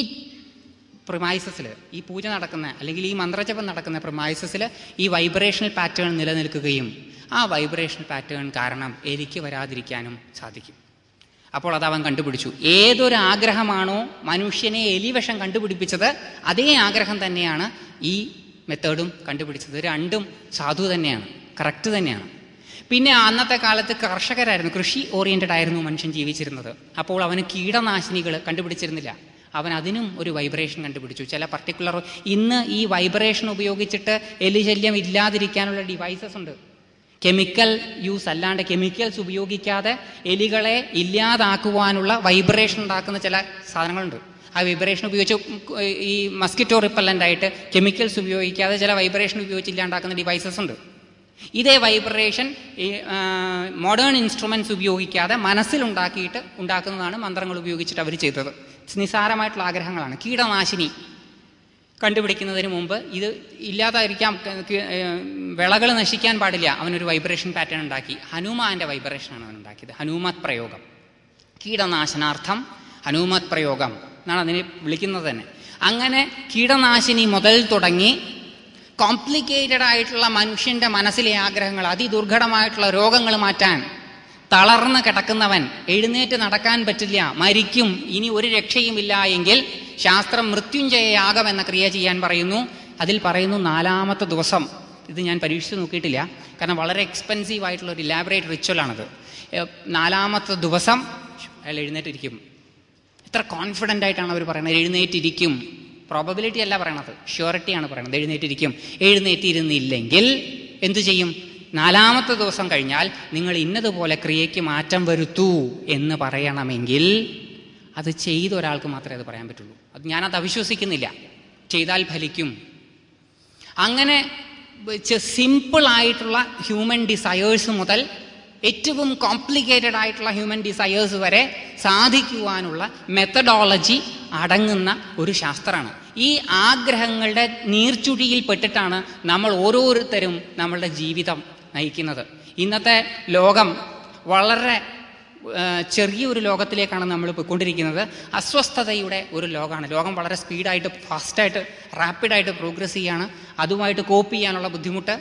Speaker 1: പ്രിമൈസസിൽ ഈ പൂജ നടക്കുന്ന അല്ലെങ്കിൽ ഈ മന്ത്രജപം നടക്കുന്ന പ്രിമൈസസിൽ ഈ വൈബ്രേഷണൽ പാറ്റേൺ നിലനിൽക്കുകയും ആ വൈബ്രേഷണൽ പാറ്റേൺ കാരണം എലിക്ക് വരാതിരിക്കാനും സാധിക്കും അപ്പോൾ അത് അവൻ കണ്ടുപിടിച്ചു ഏതൊരു ആഗ്രഹമാണോ മനുഷ്യനെ എലിവിഷം കണ്ടുപിടിപ്പിച്ചത് അതേ ആഗ്രഹം തന്നെയാണ് ഈ മെത്തേഡും കണ്ടുപിടിച്ചത് രണ്ടും സാധു തന്നെയാണ് കറക്റ്റ് തന്നെയാണ് പിന്നെ അന്നത്തെ കാലത്ത് കർഷകരായിരുന്നു കൃഷി ഓറിയന്റഡ് ആയിരുന്നു മനുഷ്യൻ ജീവിച്ചിരുന്നത് അപ്പോൾ അവന് കീടനാശിനികൾ കണ്ടുപിടിച്ചിരുന്നില്ല അവൻ അതിനും ഒരു വൈബ്രേഷൻ കണ്ടുപിടിച്ചു ചില പർട്ടിക്കുലർ ഇന്ന് ഈ വൈബ്രേഷൻ ഉപയോഗിച്ചിട്ട് എലിശല്യം ഇല്ലാതിരിക്കാനുള്ള ഡിവൈസസ് ഉണ്ട് കെമിക്കൽ യൂസ് അല്ലാണ്ട് കെമിക്കൽസ് ഉപയോഗിക്കാതെ എലികളെ ഇല്ലാതാക്കുവാനുള്ള വൈബ്രേഷൻ ഉണ്ടാക്കുന്ന ചില സാധനങ്ങളുണ്ട് ആ വൈബ്രേഷൻ ഉപയോഗിച്ച് ഈ മസ്കിറ്റോ റിപ്പല്ലൻ്റ് ആയിട്ട് കെമിക്കൽസ് ഉപയോഗിക്കാതെ ചില വൈബ്രേഷൻ ഉപയോഗിച്ച് ഇല്ലാണ്ടാക്കുന്ന ഡിവൈസസ് ഉണ്ട് ഇതേ വൈബ്രേഷൻ ഈ മോഡേൺ ഇൻസ്ട്രുമെന്റ്സ് ഉപയോഗിക്കാതെ മനസ്സിലുണ്ടാക്കിയിട്ട് ഉണ്ടാക്കുന്നതാണ് മന്ത്രങ്ങൾ ഉപയോഗിച്ചിട്ട് അവർ ചെയ്തത് നിസ്സാരമായിട്ടുള്ള ആഗ്രഹങ്ങളാണ് കീടനാശിനി കണ്ടുപിടിക്കുന്നതിന് മുമ്പ് ഇത് ഇല്ലാതായിരിക്കാം വിളകൾ നശിക്കാൻ പാടില്ല അവനൊരു വൈബ്രേഷൻ പാറ്റേൺ ഉണ്ടാക്കി ഹനുമാന്റെ വൈബ്രേഷനാണ് അവൻ ഉണ്ടാക്കിയത് ഹനുമത് പ്രയോഗം കീടനാശനാർത്ഥം ഹനുമത് പ്രയോഗം എന്നാണ് അതിനെ വിളിക്കുന്നത് തന്നെ അങ്ങനെ കീടനാശിനി മുതൽ തുടങ്ങി കോംപ്ലിക്കേറ്റഡ് ആയിട്ടുള്ള മനുഷ്യന്റെ മനസ്സിലെ ആഗ്രഹങ്ങൾ അതിദുർഘടമായിട്ടുള്ള രോഗങ്ങൾ മാറ്റാൻ തളർന്ന് കിടക്കുന്നവൻ എഴുന്നേറ്റ് നടക്കാൻ പറ്റില്ല മരിക്കും ഇനി ഒരു രക്ഷയുമില്ല എങ്കിൽ ശാസ്ത്രം മൃത്യുഞ്ജയ യാഗം എന്ന ക്രിയ ചെയ്യാൻ പറയുന്നു അതിൽ പറയുന്നു നാലാമത്തെ ദിവസം ഇത് ഞാൻ പരീക്ഷിച്ച് നോക്കിയിട്ടില്ല കാരണം വളരെ എക്സ്പെൻസീവ് ആയിട്ടുള്ള ഒരു ഇലാബറേറ്റ് റിച്വലാണത് ഏ, നാലാമത്തെ ദിവസം അയാൾ എഴുന്നേറ്റിരിക്കും എത്ര കോൺഫിഡൻ്റ് ആയിട്ടാണ് അവർ പറയുന്നത് എഴുന്നേറ്റിരിക്കും പ്രോബബിലിറ്റി അല്ല പറയണത് ഷ്യൂറിറ്റിയാണ് പറയണത് എഴുന്നേറ്റിരിക്കും എഴുന്നേറ്റിരുന്നില്ലെങ്കിൽ എന്തു ചെയ്യും നാലാമത്തെ ദിവസം കഴിഞ്ഞാൽ നിങ്ങൾ ഇന്നതുപോലെ ക്രിയയ്ക്ക് മാറ്റം വരുത്തൂ എന്ന് പറയണമെങ്കിൽ അത് ചെയ്ത ഒരാൾക്ക് മാത്രമേ അത് പറയാൻ പറ്റുള്ളൂ അത് ഞാനത് അവിശ്വസിക്കുന്നില്ല ചെയ്താൽ ഫലിക്കും അങ്ങനെ സിമ്പിൾ ആയിട്ടുള്ള ഹ്യൂമൻ ഡിസയേഴ്സ് മുതൽ ഏറ്റവും കോംപ്ലിക്കേറ്റഡ് ആയിട്ടുള്ള ഹ്യൂമൻ ഡിസയേഴ്സ് വരെ സാധിക്കുവാനുള്ള മെത്തഡോളജി അടങ്ങുന്ന ഒരു ശാസ്ത്രമാണ് ഈ ആഗ്രഹങ്ങളുടെ നീർച്ചുഴിയിൽ പെട്ടിട്ടാണ് നമ്മൾ ഓരോരുത്തരും നമ്മളുടെ ജീവിതം നയിക്കുന്നത് ഇന്നത്തെ ലോകം വളരെ ആ, ചെറിയൊരു ലോകത്തിലേക്കാണ് നമ്മൾ പോയിക്കൊണ്ടിരിക്കുന്നത് അസ്വസ്ഥതയുടെ ഒരു ലോകമാണ് ലോകം വളരെ സ്പീഡായിട്ട് ഫാസ്റ്റായിട്ട് റാപ്പിഡായിട്ട് പ്രോഗ്രസ് ചെയ്യാണ് അതുമായിട്ട് കോപ്പ് ചെയ്യാനുള്ള ബുദ്ധിമുട്ട്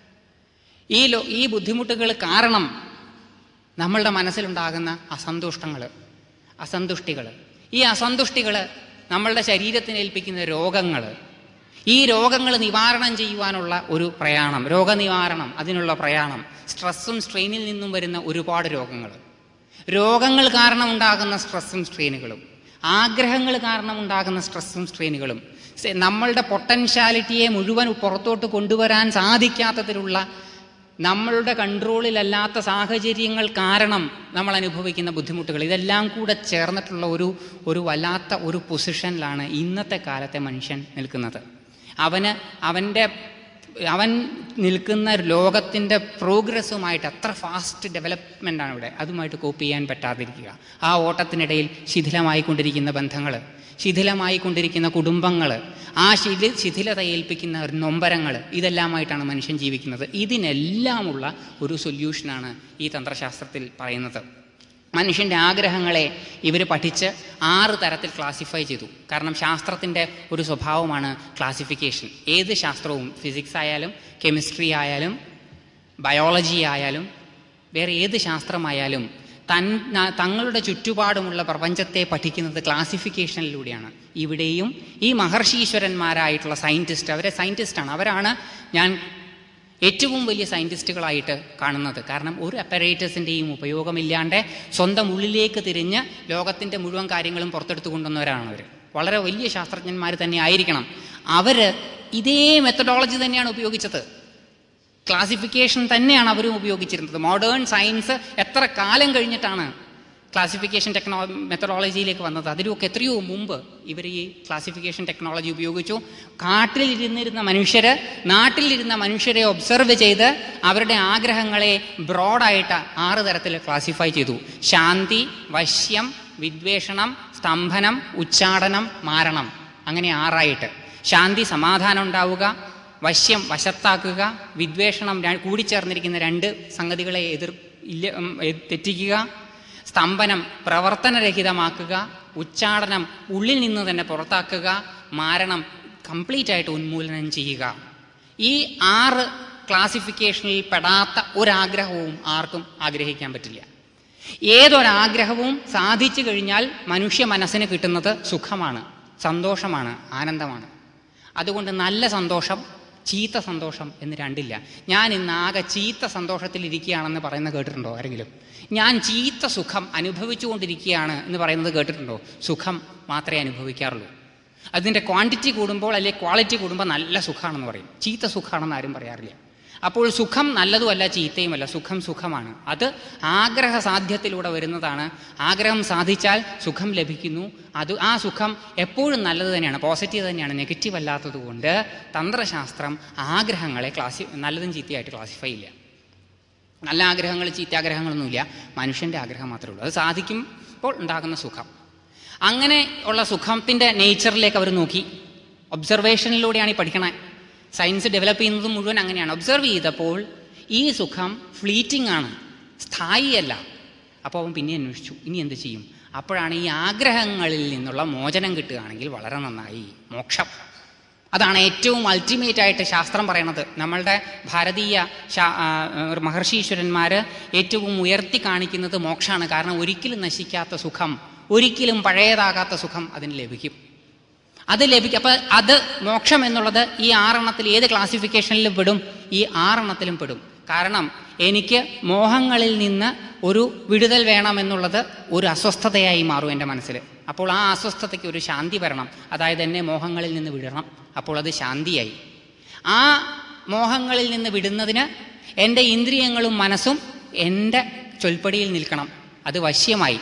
Speaker 1: ഈ ലോ ഈ ബുദ്ധിമുട്ടുകൾ കാരണം നമ്മളുടെ മനസ്സിലുണ്ടാകുന്ന അസന്തുഷ്ടങ്ങൾ അസന്തുഷ്ടികൾ ഈ അസന്തുഷ്ടികൾ നമ്മളുടെ ശരീരത്തിന് ഏൽപ്പിക്കുന്ന രോഗങ്ങൾ ഈ രോഗങ്ങൾ നിവാരണം ചെയ്യുവാനുള്ള ഒരു പ്രയാണം രോഗനിവാരണം അതിനുള്ള പ്രയാണം സ്ട്രെസ്സും സ്ട്രെയിനിൽ നിന്നും വരുന്ന ഒരുപാട് രോഗങ്ങൾ രോഗങ്ങൾ കാരണം ഉണ്ടാകുന്ന സ്ട്രെസ്സും സ്ട്രെയിനുകളും ആഗ്രഹങ്ങൾ കാരണം ഉണ്ടാകുന്ന സ്ട്രെസ്സും സ്ട്രെയിനുകളും സെ- നമ്മളുടെ പൊട്ടൻഷ്യാലിറ്റിയെ മുഴുവൻ പുറത്തോട്ട് കൊണ്ടുവരാൻ സാധിക്കാത്തതിലുള്ള നമ്മളുടെ കൺട്രോളിലല്ലാത്ത സാഹചര്യങ്ങൾ കാരണം നമ്മൾ അനുഭവിക്കുന്ന ബുദ്ധിമുട്ടുകൾ ഇതെല്ലാം കൂടെ ചേർന്നിട്ടുള്ള ഒരു ഒരു വല്ലാത്ത ഒരു പൊസിഷനിലാണ് ഇന്നത്തെ കാലത്തെ മനുഷ്യൻ നിൽക്കുന്നത് അവന് അവൻ്റെ അവൻ നിൽക്കുന്ന ലോകത്തിൻ്റെ പ്രോഗ്രസ്സുമായിട്ട് അത്ര ഫാസ്റ്റ് ഡെവലപ്മെൻ്റ് ആണ് ഇവിടെ അതുമായിട്ട് കോപ്പ് ചെയ്യാൻ പറ്റാതിരിക്കുക ആ ഓട്ടത്തിനിടയിൽ ശിഥിലമായിക്കൊണ്ടിരിക്കുന്ന ബന്ധങ്ങൾ ശിഥിലമായിക്കൊണ്ടിരിക്കുന്ന കുടുംബങ്ങൾ ആ ശിഥി ശിഥിലത ഏൽപ്പിക്കുന്ന നൊമ്പരങ്ങൾ ഇതെല്ലാമായിട്ടാണ് മനുഷ്യൻ ജീവിക്കുന്നത് ഇതിനെല്ലാമുള്ള ഒരു സൊല്യൂഷനാണ് ഈ തന്ത്രശാസ്ത്രത്തിൽ പറയുന്നത് മനുഷ്യൻ്റെ ആഗ്രഹങ്ങളെ ഇവർ പഠിച്ച് ആറ് തരത്തിൽ ക്ലാസിഫൈ ചെയ്തു കാരണം ശാസ്ത്രത്തിൻ്റെ ഒരു സ്വഭാവമാണ് ക്ലാസിഫിക്കേഷൻ ഏത് ശാസ്ത്രവും ഫിസിക്സ് ആയാലും കെമിസ്ട്രി ആയാലും ബയോളജി ആയാലും വേറെ ഏത് ശാസ്ത്രമായാലും തൻ ന- തങ്ങളുടെ ചുറ്റുപാടുമുള്ള പ്രപഞ്ചത്തെ പഠിക്കുന്നത് ക്ലാസിഫിക്കേഷനിലൂടെയാണ് ഇവിടെയും ഈ മഹർഷീശ്വരന്മാരായിട്ടുള്ള സയൻറ്റിസ്റ്റ് അവരെ സയൻറ്റിസ്റ്റാണ് അവരാണ് ഞാൻ ഏറ്റവും വലിയ സയൻറ്റിസ്റ്റുകളായിട്ട് കാണുന്നത് കാരണം ഒരു അപ്പറേറ്റസിൻ്റെയും ഉപയോഗമില്ലാണ്ട് സ്വന്തം ഉള്ളിലേക്ക് തിരിഞ്ഞ് ലോകത്തിൻ്റെ മുഴുവൻ കാര്യങ്ങളും പുറത്തെടുത്തു കൊണ്ടുവന്നവരാണ് അവർ വളരെ വലിയ ശാസ്ത്രജ്ഞന്മാർ തന്നെ ആയിരിക്കണം അവർ ഇതേ മെത്തഡോളജി തന്നെയാണ് ഉപയോഗിച്ചത് ക്ലാസിഫിക്കേഷൻ തന്നെയാണ് അവരും ഉപയോഗിച്ചിരുന്നത് മോഡേൺ സയൻസ് എത്ര കാലം കഴിഞ്ഞിട്ടാണ് ക്ലാസിഫിക്കേഷൻ ടെക്നോ മെത്തഡോളജിയിലേക്ക് വന്നത് അതിലൊക്കെ എത്രയോ മുമ്പ് ഇവർ ഈ ക്ലാസിഫിക്കേഷൻ ടെക്നോളജി ഉപയോഗിച്ചു കാട്ടിലിരുന്നിരുന്ന മനുഷ്യര് നാട്ടിലിരുന്ന മനുഷ്യരെ ഒബ്സർവ് ചെയ്ത് അവരുടെ ആഗ്രഹങ്ങളെ ബ്രോഡായിട്ട് ആറ് തരത്തിൽ ക്ലാസിഫൈ ചെയ്തു ശാന്തി വശ്യം വിദ്വേഷണം സ്തംഭനം ഉച്ചാടനം മാരണം അങ്ങനെ ആറായിട്ട് ശാന്തി സമാധാനം ഉണ്ടാവുക വശ്യം വശത്താക്കുക വിദ്വേഷണം ര- കൂടിച്ചേർന്നിരിക്കുന്ന രണ്ട് സംഗതികളെ എതിർ ഇല്ല ഉം, എ- തെറ്റിക്കുക സ്തംഭനം പ്രവർത്തനരഹിതമാക്കുക ഉച്ചാടനം ഉള്ളിൽ നിന്ന് തന്നെ പുറത്താക്കുക മാരണം കംപ്ലീറ്റ് ആയിട്ട് ഉന്മൂലനം ചെയ്യുക ഈ ആറ് ക്ലാസിഫിക്കേഷനിൽ പെടാത്ത ഒരാഗ്രഹവും ആർക്കും ആഗ്രഹിക്കാൻ പറ്റില്ല ഏതൊരാഗ്രഹവും സാധിച്ചു കഴിഞ്ഞാൽ മനുഷ്യ മനസ്സിന് കിട്ടുന്നത് സുഖമാണ് സന്തോഷമാണ് ആനന്ദമാണ് അതുകൊണ്ട് നല്ല സന്തോഷം ചീത്ത സന്തോഷം എന്ന് രണ്ടില്ല ഞാൻ ഇന്ന് ആകെ ചീത്ത സന്തോഷത്തിൽ ഇരിക്കുകയാണെന്ന് പറയുന്നത് കേട്ടിട്ടുണ്ടോ ആരെങ്കിലും ഞാൻ ചീത്ത സുഖം അനുഭവിച്ചുകൊണ്ടിരിക്കുകയാണ് എന്ന് പറയുന്നത് കേട്ടിട്ടുണ്ടോ സുഖം മാത്രമേ അനുഭവിക്കാറുള്ളൂ അതിൻ്റെ ക്വാണ്ടിറ്റി കൂടുമ്പോൾ അല്ലെങ്കിൽ ക്വാളിറ്റി കൂടുമ്പോൾ നല്ല സുഖമാണെന്ന് പറയും ചീത്ത സുഖമാണെന്ന് ആരും പറയാറില്ല അപ്പോൾ സുഖം നല്ലതുമല്ല ചീത്തയുമല്ല സുഖം സുഖമാണ് അത് ആഗ്രഹ സാധ്യത്തിലൂടെ വരുന്നതാണ് ആഗ്രഹം സാധിച്ചാൽ സുഖം ലഭിക്കുന്നു അത് ആ സുഖം എപ്പോഴും നല്ലത് തന്നെയാണ് പോസിറ്റീവ് തന്നെയാണ് നെഗറ്റീവ് അല്ലാത്തത് കൊണ്ട് തന്ത്രശാസ്ത്രം ആഗ്രഹങ്ങളെ ക്ലാസി നല്ലതും ചീത്തയായിട്ട് ക്ലാസിഫൈ ഇല്ല നല്ല ആഗ്രഹങ്ങൾ ചീത്താഗ്രഹങ്ങളൊന്നുമില്ല മനുഷ്യൻ്റെ ആഗ്രഹം മാത്രമേ ഉള്ളൂ അത് സാധിക്കുമ്പോൾ ഉണ്ടാകുന്ന സുഖം അങ്ങനെ ഉള്ള സുഖത്തിൻ്റെ നേച്ചറിലേക്ക് അവർ നോക്കി ഒബ്സർവേഷനിലൂടെയാണ് ഈ പഠിക്കണേ സയൻസ് ഡെവലപ്പ് ചെയ്യുന്നത് മുഴുവൻ അങ്ങനെയാണ് ഒബ്സർവ് ചെയ്തപ്പോൾ ഈ സുഖം ഫ്ലീറ്റിംഗ് ആണ് സ്ഥായിയല്ല അപ്പോൾ അവൻ പിന്നെ അന്വേഷിച്ചു ഇനി എന്ത് ചെയ്യും അപ്പോഴാണ് ഈ ആഗ്രഹങ്ങളിൽ നിന്നുള്ള മോചനം കിട്ടുകയാണെങ്കിൽ വളരെ നന്നായി മോക്ഷം അതാണ് ഏറ്റവും അൾട്ടിമേറ്റ് ആയിട്ട് ശാസ്ത്രം പറയണത് നമ്മളുടെ ഭാരതീയ ശാ- ആ, ഒരു മഹർഷീശ്വരന്മാര് ഏറ്റവും ഉയർത്തി കാണിക്കുന്നത് മോക്ഷമാണ് കാരണം ഒരിക്കലും നശിക്കാത്ത സുഖം ഒരിക്കലും പഴയതാകാത്ത സുഖം അതിന് ലഭിക്കും അത് ലഭിക്കും അപ്പൊ അത് മോക്ഷം എന്നുള്ളത് ഈ ആറെണ്ണത്തിൽ ഏത് ക്ലാസിഫിക്കേഷനിലും പെടും ഈ ആറെണ്ണത്തിലും പെടും കാരണം എനിക്ക് മോഹങ്ങളിൽ നിന്ന് ഒരു വിടുതൽ വേണമെന്നുള്ളത് ഒരു അസ്വസ്ഥതയായി മാറും എൻ്റെ മനസ്സിൽ അപ്പോൾ ആ അസ്വസ്ഥതയ്ക്ക് ഒരു ശാന്തി വരണം അതായത് എന്നെ മോഹങ്ങളിൽ നിന്ന് വിടണം അപ്പോൾ അത് ശാന്തിയായി ആ മോഹങ്ങളിൽ നിന്ന് വിടുന്നതിന് എൻ്റെ ഇന്ദ്രിയങ്ങളും മനസ്സും എൻ്റെ ചൊൽപ്പടിയിൽ നിൽക്കണം അത് വശ്യമായി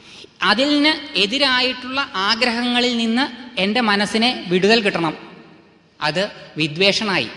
Speaker 1: അതിന് എതിരായിട്ടുള്ള ആഗ്രഹങ്ങളിൽ നിന്ന് എൻ്റെ മനസ്സിനെ വിടുതൽ കിട്ടണം അത് വിദ്വേഷണായി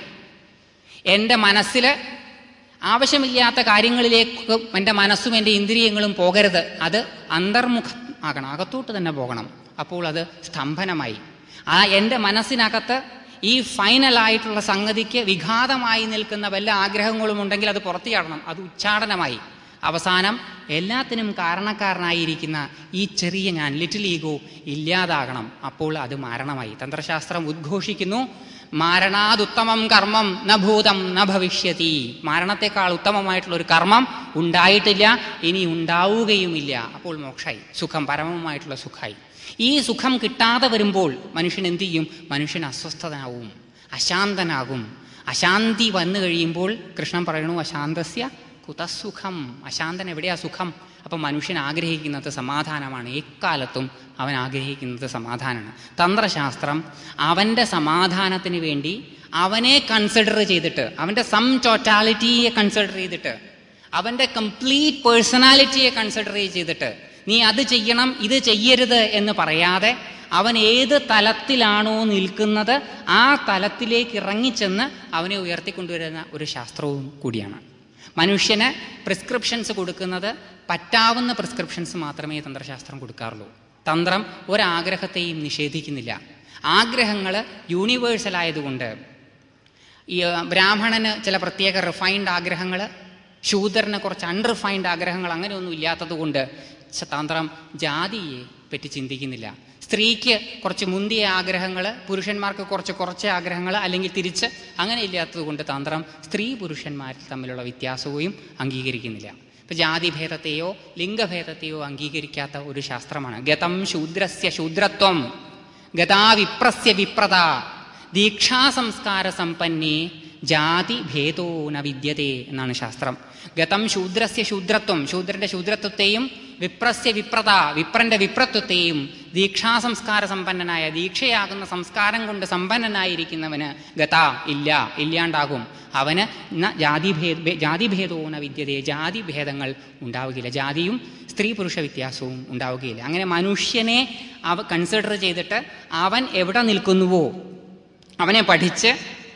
Speaker 1: എൻ്റെ മനസ്സിൽ ആവശ്യമില്ലാത്ത കാര്യങ്ങളിലേക്ക് എൻ്റെ മനസ്സും എൻ്റെ ഇന്ദ്രിയങ്ങളും പോകരുത് അത് അന്തർമുഖ ആകണം അകത്തോട്ട് തന്നെ പോകണം അപ്പോൾ അത് സ്തംഭനമായി ആ എൻ്റെ മനസ്സിനകത്ത് ഈ ഫൈനലായിട്ടുള്ള സംഗതിക്ക് വിഘാതമായി നിൽക്കുന്ന വല്ല ആഗ്രഹങ്ങളും ഉണ്ടെങ്കിൽ അത് പുറത്തു ചാടണം അത് ഉച്ചാടനമായി അവസാനം എല്ലാത്തിനും കാരണക്കാരനായിരിക്കുന്ന ഈ ചെറിയ ഞാൻ ലിറ്റിൽ ഈഗോ ഇല്ലാതാകണം അപ്പോൾ അത് മരണമായി തന്ത്രശാസ്ത്രം ഉദ്ഘോഷിക്കുന്നു മാരണാതുത്തമം കർമ്മം ന ഭൂതം ന ഭവിഷ്യതി മരണത്തെക്കാൾ ഉത്തമമായിട്ടുള്ള ഒരു കർമ്മം ഉണ്ടായിട്ടില്ല ഇനി ഉണ്ടാവുകയുമില്ല അപ്പോൾ മോക്ഷായി സുഖം പരമമായിട്ടുള്ള സുഖമായി ഈ സുഖം കിട്ടാതെ വരുമ്പോൾ മനുഷ്യൻ എന്ത് ചെയ്യും മനുഷ്യൻ അസ്വസ്ഥനാവും അശാന്തനാകും അശാന്തി വന്നു കഴിയുമ്പോൾ കൃഷ്ണൻ പറയണു അശാന്തസ്യ കുതസുഖം അശാന്തൻ എവിടെയാ സുഖം അപ്പം മനുഷ്യൻ ആഗ്രഹിക്കുന്നത് സമാധാനമാണ് എക്കാലത്തും അവൻ ആഗ്രഹിക്കുന്നത് സമാധാനമാണ് തന്ത്രശാസ്ത്രം അവൻ്റെ സമാധാനത്തിന് വേണ്ടി അവനെ കൺസിഡർ ചെയ്തിട്ട് അവൻ്റെ സം ടോട്ടാലിറ്റിയെ കൺസിഡർ ചെയ്തിട്ട് അവൻ്റെ കംപ്ലീറ്റ് പേഴ്സണാലിറ്റിയെ കൺസിഡർ ചെയ്തിട്ട് നീ അത് ചെയ്യണം ഇത് ചെയ്യരുത് എന്ന് പറയാതെ അവൻ ഏത് തലത്തിലാണോ നിൽക്കുന്നത് ആ തലത്തിലേക്ക് ഇറങ്ങിച്ചെന്ന് അവനെ ഉയർത്തിക്കൊണ്ടുവരുന്ന ഒരു ശാസ്ത്രവും കൂടിയാണ് മനുഷ്യന് പ്രിസ്ക്രിപ്ഷൻസ് കൊടുക്കുന്നത് പറ്റാവുന്ന പ്രിസ്ക്രിപ്ഷൻസ് മാത്രമേ തന്ത്രശാസ്ത്രം കൊടുക്കാറുള്ളൂ തന്ത്രം ഒരാഗ്രഹത്തെയും നിഷേധിക്കുന്നില്ല ആഗ്രഹങ്ങൾ യൂണിവേഴ്സൽ ആയതുകൊണ്ട് ഈ ആ, ബ്രാഹ്മണന് ചില പ്രത്യേക റിഫൈൻഡ് ആഗ്രഹങ്ങൾ ശൂദ്രന് കുറച്ച് അൺറിഫൈൻഡ് ആഗ്രഹങ്ങൾ അങ്ങനെയൊന്നും ഇല്ലാത്തത് കൊണ്ട് തന്ത്രം ജാതിയെ പറ്റി ചിന്തിക്കുന്നില്ല സ്ത്രീക്ക് കുറച്ച് മുന്തിയ ആഗ്രഹങ്ങൾ പുരുഷന്മാർക്ക് കുറച്ച് കുറച്ച് ആഗ്രഹങ്ങൾ അല്ലെങ്കിൽ തിരിച്ച് അങ്ങനെ ഇല്ലാത്തത് കൊണ്ട് തന്ത്രം സ്ത്രീ പുരുഷന്മാരിൽ തമ്മിലുള്ള വ്യത്യാസവും അംഗീകരിക്കുന്നില്ല ഇപ്പൊ ജാതിഭേദത്തെയോ ലിംഗഭേദത്തെയോ അംഗീകരിക്കാത്ത ഒരു ശാസ്ത്രമാണ് ഗതം ശൂദ്രസ്യ ശൂദ്രത്വം ഗതാവിപ്രസ്യ വിപ്രത ദീക്ഷാസംസ്കാര സമ്പന്നേ ജാതി ഭേദോ ന വിദ്യതേ എന്നാണ് ശാസ്ത്രം ഗതം ശൂദ്രസ്യ ശൂദ്രത്വം ശൂദ്രന്റെ ശൂദ്രത്വത്തെയും വിപ്രസ്യ വിപ്രത വിപ്രന്റെ വിപ്രത്വത്തെയും ദീക്ഷാസംസ്കാര സമ്പന്നനായ ദീക്ഷയാകുന്ന സംസ്കാരം കൊണ്ട് സമ്പന്നനായിരിക്കുന്നവന് ഗത ഇല്ല ഇല്ലാണ്ടാകും അവന് ന ജാതിഭേദ ജാതിഭേദോ ന വിദ്യതേ ജാതിഭേദങ്ങൾ ഉണ്ടാവുകയില്ല ജാതിയും സ്ത്രീ പുരുഷ വ്യത്യാസവും ഉണ്ടാവുകയില്ല അങ്ങനെ മനുഷ്യനെ അവ കൺസിഡർ ചെയ്തിട്ട് അവൻ എവിടെ നിൽക്കുന്നുവോ അവനെ പഠിച്ച്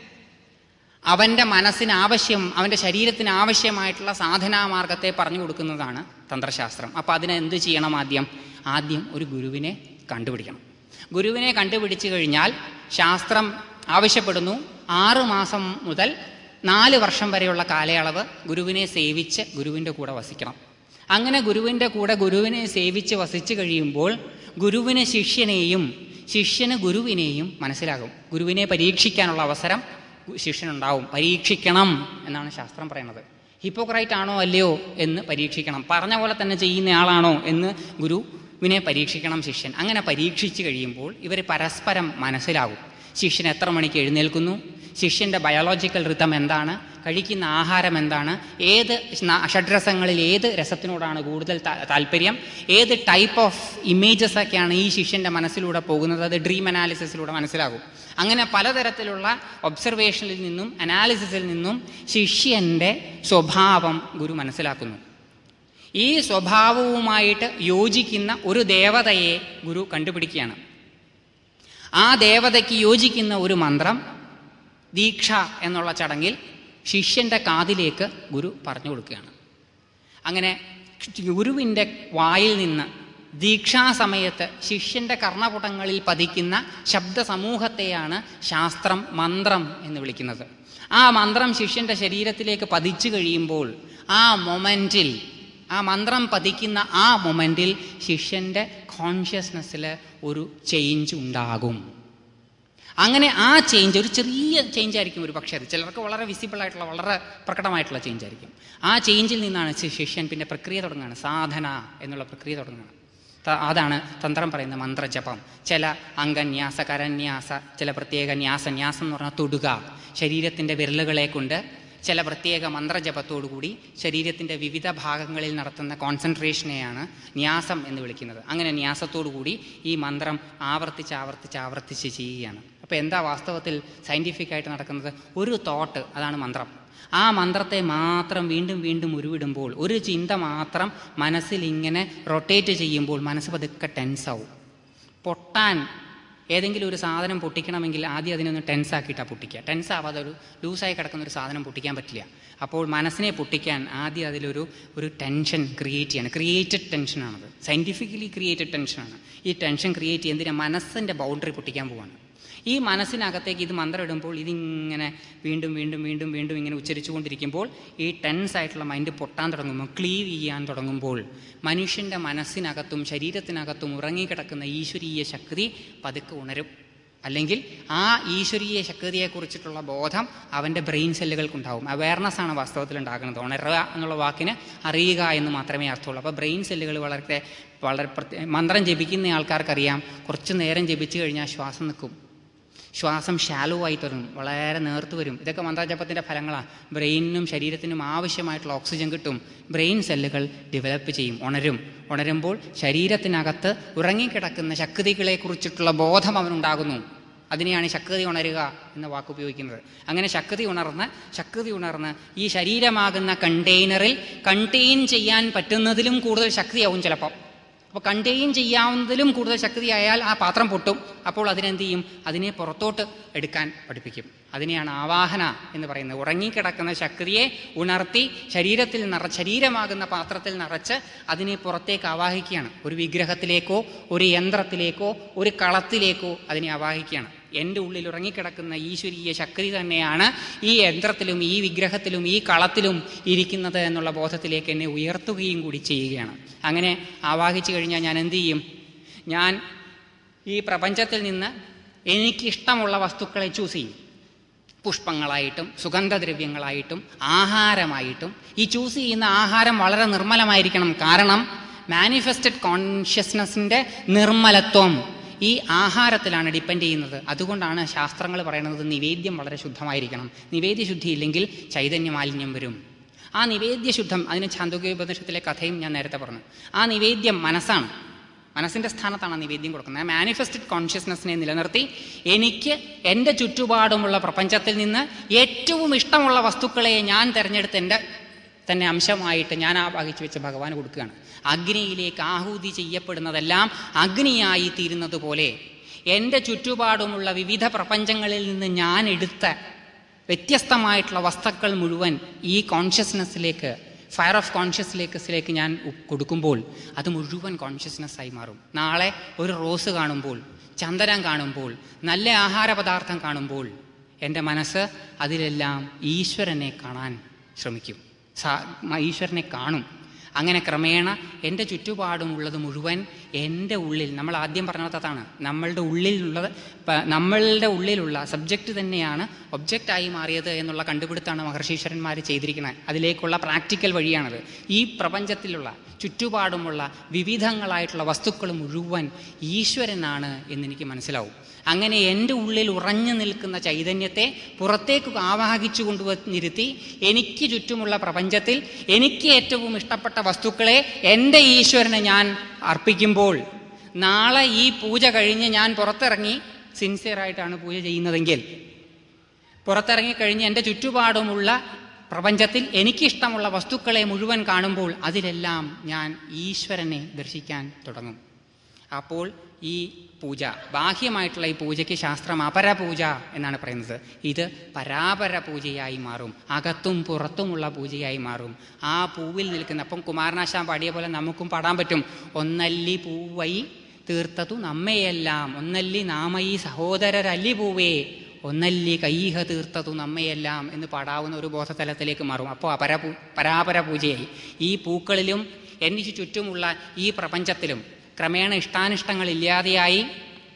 Speaker 1: അവൻ്റെ മനസ്സിന് ആവശ്യം അവൻ്റെ ശരീരത്തിന് ആവശ്യമായിട്ടുള്ള സാധനാമാർഗത്തെ പറഞ്ഞു കൊടുക്കുന്നതാണ് തന്ത്രശാസ്ത്രം അപ്പം അതിന് എന്ത് ചെയ്യണം ആദ്യം ആദ്യം ഒരു ഗുരുവിനെ കണ്ടുപിടിക്കണം ഗുരുവിനെ കണ്ടുപിടിച്ചു കഴിഞ്ഞാൽ ശാസ്ത്രം ആവശ്യപ്പെടുന്നു ആറ് മാസം മുതൽ നാല് വർഷം വരെയുള്ള കാലയളവ് ഗുരുവിനെ സേവിച്ച് ഗുരുവിൻ്റെ കൂടെ വസിക്കണം അങ്ങനെ ഗുരുവിൻ്റെ കൂടെ ഗുരുവിനെ സേവിച്ച് വസിച്ചു കഴിയുമ്പോൾ ഗുരുവിന് ശിഷ്യനെയും ശിഷ്യന് ഗുരുവിനെയും മനസ്സിലാകും ഗുരുവിനെ പരീക്ഷിക്കാനുള്ള അവസരം ശിഷ്യനുണ്ടാവും പരീക്ഷിക്കണം എന്നാണ് ശാസ്ത്രം പറയുന്നത് ഹിപ്പോക്രൈറ്റ് ആണോ അല്ലയോ എന്ന് പരീക്ഷിക്കണം പറഞ്ഞ പോലെ തന്നെ ചെയ്യുന്ന ആളാണോ എന്ന് ഗുരുവിനെ പരീക്ഷിക്കണം ശിഷ്യൻ അങ്ങനെ പരീക്ഷിച്ചു കഴിയുമ്പോൾ ഇവർ പരസ്പരം മനസ്സിലാകും ശിഷ്യൻ എത്ര മണിക്ക് എഴുന്നേൽക്കുന്നു ശിഷ്യന്റെ ബയോളജിക്കൽ ഋതം എന്താണ് കഴിക്കുന്ന ആഹാരം എന്താണ് ഏത് ന- ഷഡ്രസങ്ങളിൽ ഏത് രസത്തിനോടാണ് കൂടുതൽ താ- താല്പര്യം ഏത് ടൈപ്പ് ഓഫ് ഇമേജസ് ഒക്കെയാണ് ഈ ശിഷ്യന്റെ മനസ്സിലൂടെ പോകുന്നത് അത് ഡ്രീം അനാലിസിസിലൂടെ മനസ്സിലാകും അങ്ങനെ പലതരത്തിലുള്ള ഒബ്സർവേഷനിൽ നിന്നും അനാലിസിസിൽ നിന്നും ശിഷ്യന്റെ സ്വഭാവം ഗുരു മനസ്സിലാക്കുന്നു ഈ സ്വഭാവവുമായിട്ട് യോജിക്കുന്ന ഒരു ദേവതയെ ഗുരു കണ്ടുപിടിക്കുകയാണ് ആ ദേവതയ്ക്ക് യോജിക്കുന്ന ഒരു മന്ത്രം ദീക്ഷ എന്നുള്ള ചടങ്ങിൽ ശിഷ്യന്റെ കാതിലേക്ക് ഗുരു പറഞ്ഞു കൊടുക്കുകയാണ് അങ്ങനെ ഗുരുവിൻ്റെ വായിൽ നിന്ന് ദീക്ഷാസമയത്ത് ശിഷ്യന്റെ കർണപുടങ്ങളിൽ പതിക്കുന്ന ശബ്ദ സമൂഹത്തെയാണ് ശാസ്ത്രം മന്ത്രം എന്ന് വിളിക്കുന്നത് ആ മന്ത്രം ശിഷ്യന്റെ ശരീരത്തിലേക്ക് പതിച്ചു കഴിയുമ്പോൾ ആ മൊമെന്റിൽ ആ മന്ത്രം പതിക്കുന്ന ആ മൊമെന്റിൽ ശിഷ്യന്റെ കോൺഷ്യസ്നെസ്സിൽ ഒരു ചേഞ്ച് ഉണ്ടാകും അങ്ങനെ ആ ചേഞ്ച് ഒരു ചെറിയ ചേഞ്ച് ആയിരിക്കും ഒരു പക്ഷേ അത് ചിലർക്ക് വളരെ വിസിബിൾ ആയിട്ടുള്ള വളരെ പ്രകടമായിട്ടുള്ള ചേഞ്ച് ആയിരിക്കും ആ ചേഞ്ചിൽ നിന്നാണ് ശി- ശിഷ്യൻ പിന്നെ പ്രക്രിയ തുടങ്ങുകയാണ് സാധന എന്നുള്ള പ്രക്രിയ തുടങ്ങുകയാണ് ത- അതാണ് തന്ത്രം പറയുന്ന മന്ത്രജപം ചില അംഗന്യാസ കരന്യാസ ചില പ്രത്യേക ന്യാസ ന്യാസം എന്ന് പറഞ്ഞാൽ തൊടുക ശരീരത്തിൻ്റെ വിരലുകളെ കൊണ്ട് ചില പ്രത്യേക മന്ത്രജപത്തോടുകൂടി ശരീരത്തിൻ്റെ വിവിധ ഭാഗങ്ങളിൽ നടത്തുന്ന കോൺസെൻട്രേഷനെയാണ് ന്യാസം എന്ന് വിളിക്കുന്നത് അങ്ങനെ ന്യാസത്തോടുകൂടി ഈ മന്ത്രം ആവർത്തിച്ച് ആവർത്തിച്ച് ആവർത്തിച്ച് ചെയ്യുകയാണ് അപ്പോൾ എന്താ വാസ്തവത്തിൽ സയൻറ്റിഫിക് ആയിട്ട് നടക്കുന്നത് ഒരു തോട്ട് അതാണ് മന്ത്രം ആ മന്ത്രത്തെ മാത്രം വീണ്ടും വീണ്ടും ഉരുവിടുമ്പോൾ ഒരു ചിന്ത മാത്രം മനസ്സിൽ ഇങ്ങനെ റൊട്ടേറ്റ് ചെയ്യുമ്പോൾ മനസ്സ് പതുക്കെ ടെൻസാവും പൊട്ടാൻ ഏതെങ്കിലും ഒരു സാധനം പൊട്ടിക്കണമെങ്കിൽ ആദ്യം അതിനൊന്ന് ടെൻസ് ആക്കിയിട്ടാണ് പൊട്ടിക്കുക ടെൻസ് ആവാതെ ഒരു ലൂസായി കിടക്കുന്ന ഒരു സാധനം പൊട്ടിക്കാൻ പറ്റില്ല അപ്പോൾ മനസ്സിനെ പൊട്ടിക്കാൻ ആദ്യം അതിലൊരു ഒരു ടെൻഷൻ ക്രിയേറ്റ് ചെയ്യണം ക്രിയേറ്റഡ് ടെൻഷനാണത് സയൻറ്റിഫിക്കലി ക്രിയേറ്റഡ് ടെൻഷനാണ് ഈ ടെൻഷൻ ക്രിയേറ്റ് ചെയ്യുന്നതിന് മനസ്സിൻ്റെ ബൗണ്ടറി പൊട്ടിക്കാൻ പോവാണ് ഈ മനസ്സിനകത്തേക്ക് ഇത് മന്ത്രം ഇടുമ്പോൾ ഇതിങ്ങനെ വീണ്ടും വീണ്ടും വീണ്ടും വീണ്ടും ഇങ്ങനെ ഉച്ചരിച്ചുകൊണ്ടിരിക്കുമ്പോൾ ഈ ടെൻസ് ആയിട്ടുള്ള മൈൻഡ് പൊട്ടാൻ തുടങ്ങുമ്പോൾ ക്ലീവ് ചെയ്യാൻ തുടങ്ങുമ്പോൾ മനുഷ്യൻ്റെ മനസ്സിനകത്തും ശരീരത്തിനകത്തും ഉറങ്ങിക്കിടക്കുന്ന ഈശ്വരീയ ശക്തി പതുക്കെ ഉണരും അല്ലെങ്കിൽ ആ ഈശ്വരീയ ശക്തിയെക്കുറിച്ചിട്ടുള്ള ബോധം അവൻ്റെ ബ്രെയിൻ സെല്ലുകൾക്കുണ്ടാവും അവയർനെസ് ആണ് വാസ്തവത്തിൽ ഉണ്ടാകുന്നത് ഉണരുക എന്നുള്ള വാക്കിന് അറിയുക എന്ന് മാത്രമേ അർത്ഥമുള്ളൂ അപ്പോൾ ബ്രെയിൻ സെല്ലുകൾ വളരെ വളരെ പ്രത്യേക മന്ത്രം ജപിക്കുന്ന ആൾക്കാർക്കറിയാം കുറച്ച് നേരം ജപിച്ചു കഴിഞ്ഞാൽ ശ്വാസം നിൽക്കും ശ്വാസം ഷാലോ ആയി തുടങ്ങും വളരെ നേർത്ത് വരും ഇതൊക്കെ മന്ത്രജപത്തിൻ്റെ ഫലങ്ങളാണ് ബ്രെയിനിനും ശരീരത്തിനും ആവശ്യമായിട്ടുള്ള ഓക്സിജൻ കിട്ടും ബ്രെയിൻ സെല്ലുകൾ ഡെവലപ്പ് ചെയ്യും ഉണരും ഉണരുമ്പോൾ ശരീരത്തിനകത്ത് ഉറങ്ങിക്കിടക്കുന്ന ശക്തികളെക്കുറിച്ചിട്ടുള്ള ബോധം അവനുണ്ടാകുന്നു അതിനെയാണ് ശക്തി ഉണരുക എന്ന വാക്ക് ഉപയോഗിക്കുന്നത് അങ്ങനെ ശക്തി ഉണർന്ന് ശക്തി ഉണർന്ന് ഈ ശരീരമാകുന്ന കണ്ടെയ്നറിൽ കണ്ടെയ്ൻ ചെയ്യാൻ പറ്റുന്നതിലും കൂടുതൽ ശക്തിയാവും ചിലപ്പോൾ അപ്പോൾ കണ്ടെയ്ൻ ചെയ്യാവുന്നതിലും കൂടുതൽ ശക്തിയായാൽ ആ പാത്രം പൊട്ടും അപ്പോൾ അതിനെന്ത് ചെയ്യും അതിനെ പുറത്തോട്ട് എടുക്കാൻ പഠിപ്പിക്കും അതിനെയാണ് ആവാഹന എന്ന് പറയുന്നത് ഉറങ്ങിക്കിടക്കുന്ന ശക്തിയെ ഉണർത്തി ശരീരത്തിൽ നിറ ശരീരമാകുന്ന പാത്രത്തിൽ നിറച്ച് അതിനെ പുറത്തേക്ക് ആവാഹിക്കുകയാണ് ഒരു വിഗ്രഹത്തിലേക്കോ ഒരു യന്ത്രത്തിലേക്കോ ഒരു കളത്തിലേക്കോ അതിനെ ആവാഹിക്കുകയാണ് എൻ്റെ ഉള്ളിൽ ഉറങ്ങിക്കിടക്കുന്ന ഈശ്വരീയ ശക്തി തന്നെയാണ് ഈ യന്ത്രത്തിലും ഈ വിഗ്രഹത്തിലും ഈ കളത്തിലും ഇരിക്കുന്നത് എന്നുള്ള ബോധത്തിലേക്ക് എന്നെ ഉയർത്തുകയും കൂടി ചെയ്യുകയാണ് അങ്ങനെ ആവാഹിച്ചു കഴിഞ്ഞാൽ ഞാൻ എന്ത് ചെയ്യും ഞാൻ ഈ പ്രപഞ്ചത്തിൽ നിന്ന് എനിക്കിഷ്ടമുള്ള വസ്തുക്കളെ ചൂസ് ചെയ്യും പുഷ്പങ്ങളായിട്ടും സുഗന്ധദ്രവ്യങ്ങളായിട്ടും ആഹാരമായിട്ടും ഈ ചൂസ് ചെയ്യുന്ന ആഹാരം വളരെ നിർമ്മലമായിരിക്കണം കാരണം മാനിഫെസ്റ്റഡ് കോൺഷ്യസ്നസിൻ്റെ നിർമ്മലത്വം ഈ ആഹാരത്തിലാണ് ഡിപ്പെൻഡ് ചെയ്യുന്നത് അതുകൊണ്ടാണ് ശാസ്ത്രങ്ങൾ പറയുന്നത് നിവേദ്യം വളരെ ശുദ്ധമായിരിക്കണം നിവേദ്യ ശുദ്ധി ഇല്ലെങ്കിൽ ചൈതന്യ മാലിന്യം വരും ആ നിവേദ്യ ശുദ്ധം അതിന് ചാന്തോഗ്യോപനിഷത്തിലെ കഥയും ഞാൻ നേരത്തെ പറഞ്ഞു ആ നിവേദ്യം മനസ്സാണ് മനസ്സിൻ്റെ സ്ഥാനത്താണ് നിവേദ്യം കൊടുക്കുന്നത് മാനിഫെസ്റ്റഡ് കോൺഷ്യസ്നെസ്സിനെ നിലനിർത്തി എനിക്ക് എൻ്റെ ചുറ്റുപാടുമുള്ള പ്രപഞ്ചത്തിൽ നിന്ന് ഏറ്റവും ഇഷ്ടമുള്ള വസ്തുക്കളെ ഞാൻ തിരഞ്ഞെടുത്ത് എൻ്റെ തന്നെ അംശമായിട്ട് ഞാൻ ആവാഹിച്ചു വെച്ച് ഭഗവാന് കൊടുക്കുകയാണ് അഗ്നിയിലേക്ക് ആഹൂതി ചെയ്യപ്പെടുന്നതെല്ലാം അഗ്നിയായി തീരുന്നത് പോലെ എൻ്റെ ചുറ്റുപാടുമുള്ള വിവിധ പ്രപഞ്ചങ്ങളിൽ നിന്ന് ഞാൻ എടുത്ത വ്യത്യസ്തമായിട്ടുള്ള വസ്തുക്കൾ മുഴുവൻ ഈ കോൺഷ്യസ്നെസ്സിലേക്ക് ഫയർ ഓഫ് കോൺഷ്യസ്നെസ്സിലേക്ക് ഞാൻ ഉ- കൊടുക്കുമ്പോൾ അത് മുഴുവൻ കോൺഷ്യസ്നെസ് ആയി മാറും നാളെ ഒരു റോസ് കാണുമ്പോൾ ചന്ദനം കാണുമ്പോൾ നല്ല ആഹാര പദാർത്ഥം കാണുമ്പോൾ എൻ്റെ മനസ്സ് അതിലെല്ലാം ഈശ്വരനെ കാണാൻ ശ്രമിക്കും സാ മ- ഈശ്വരനെ കാണും അങ്ങനെ ക്രമേണ എൻ്റെ ചുറ്റുപാടുമുള്ളത് മുഴുവൻ എൻ്റെ ഉള്ളിൽ നമ്മൾ ആദ്യം പറഞ്ഞതാണ് നമ്മളുടെ ഉള്ളിലുള്ളത് പ- നമ്മളുടെ ഉള്ളിലുള്ള സബ്ജക്റ്റ് തന്നെയാണ് ഒബ്ജക്റ്റായി മാറിയത് എന്നുള്ള കണ്ടുപിടുത്തമാണ് മഹർഷീശ്വരന്മാർ ചെയ്തിരിക്കുന്നത് അതിലേക്കുള്ള പ്രാക്ടിക്കൽ വഴിയാണത് ഈ പ്രപഞ്ചത്തിലുള്ള ചുറ്റുപാടുമുള്ള വിവിധങ്ങളായിട്ടുള്ള വസ്തുക്കൾ മുഴുവൻ ഈശ്വരനാണ് എന്നെനിക്ക് മനസ്സിലാവും അങ്ങനെ എൻ്റെ ഉള്ളിൽ ഉറഞ്ഞു നിൽക്കുന്ന ചൈതന്യത്തെ പുറത്തേക്ക് ആവാഹിച്ചു കൊണ്ടുവന്നിരുത്തി എനിക്ക് ചുറ്റുമുള്ള പ്രപഞ്ചത്തിൽ എനിക്ക് ഏറ്റവും ഇഷ്ടപ്പെട്ട വസ്തുക്കളെ എൻ്റെ ഈശ്വരനെ ഞാൻ അർപ്പിക്കുമ്പോൾ നാളെ ഈ പൂജ കഴിഞ്ഞ് ഞാൻ പുറത്തിറങ്ങി സിൻസിയറായിട്ടാണ് പൂജ ചെയ്യുന്നതെങ്കിൽ പുറത്തിറങ്ങി കഴിഞ്ഞ് എൻ്റെ ചുറ്റുപാടുമുള്ള പ്രപഞ്ചത്തിൽ എനിക്കിഷ്ടമുള്ള വസ്തുക്കളെ മുഴുവൻ കാണുമ്പോൾ അതിലെല്ലാം ഞാൻ ഈശ്വരനെ ദർശിക്കാൻ തുടങ്ങും അപ്പോൾ ഈ പൂജ ബാഹ്യമായിട്ടുള്ള ഈ പൂജയ്ക്ക് ശാസ്ത്രം അപരപൂജ എന്നാണ് പറയുന്നത് ഇത് പരാപര പൂജയായി മാറും അകത്തും പുറത്തുമുള്ള പൂജയായി മാറും ആ പൂവിൽ നിൽക്കുന്ന അപ്പം കുമാരനാശാൻ പാടിയ പോലെ നമുക്കും പാടാൻ പറ്റും ഒന്നല്ലി പൂവൈ തീർത്തതു നമ്മയെല്ലാം ഒന്നല്ലി നാമയി സഹോദരരല്ലി പൂവേ ഒന്നല്ലി കൈഹ തീർത്തതു നമ്മയെല്ലാം എന്ന് പാടാവുന്ന ഒരു ബോധതലത്തിലേക്ക് മാറും അപ്പോൾ അപരപൂ പരാപര പൂജയായി ഈ പൂക്കളിലും എനിക്ക് ചുറ്റുമുള്ള ഈ പ്രപഞ്ചത്തിലും ക്രമേണ ഇഷ്ടാനിഷ്ടങ്ങൾ ഇല്ലാതെയായി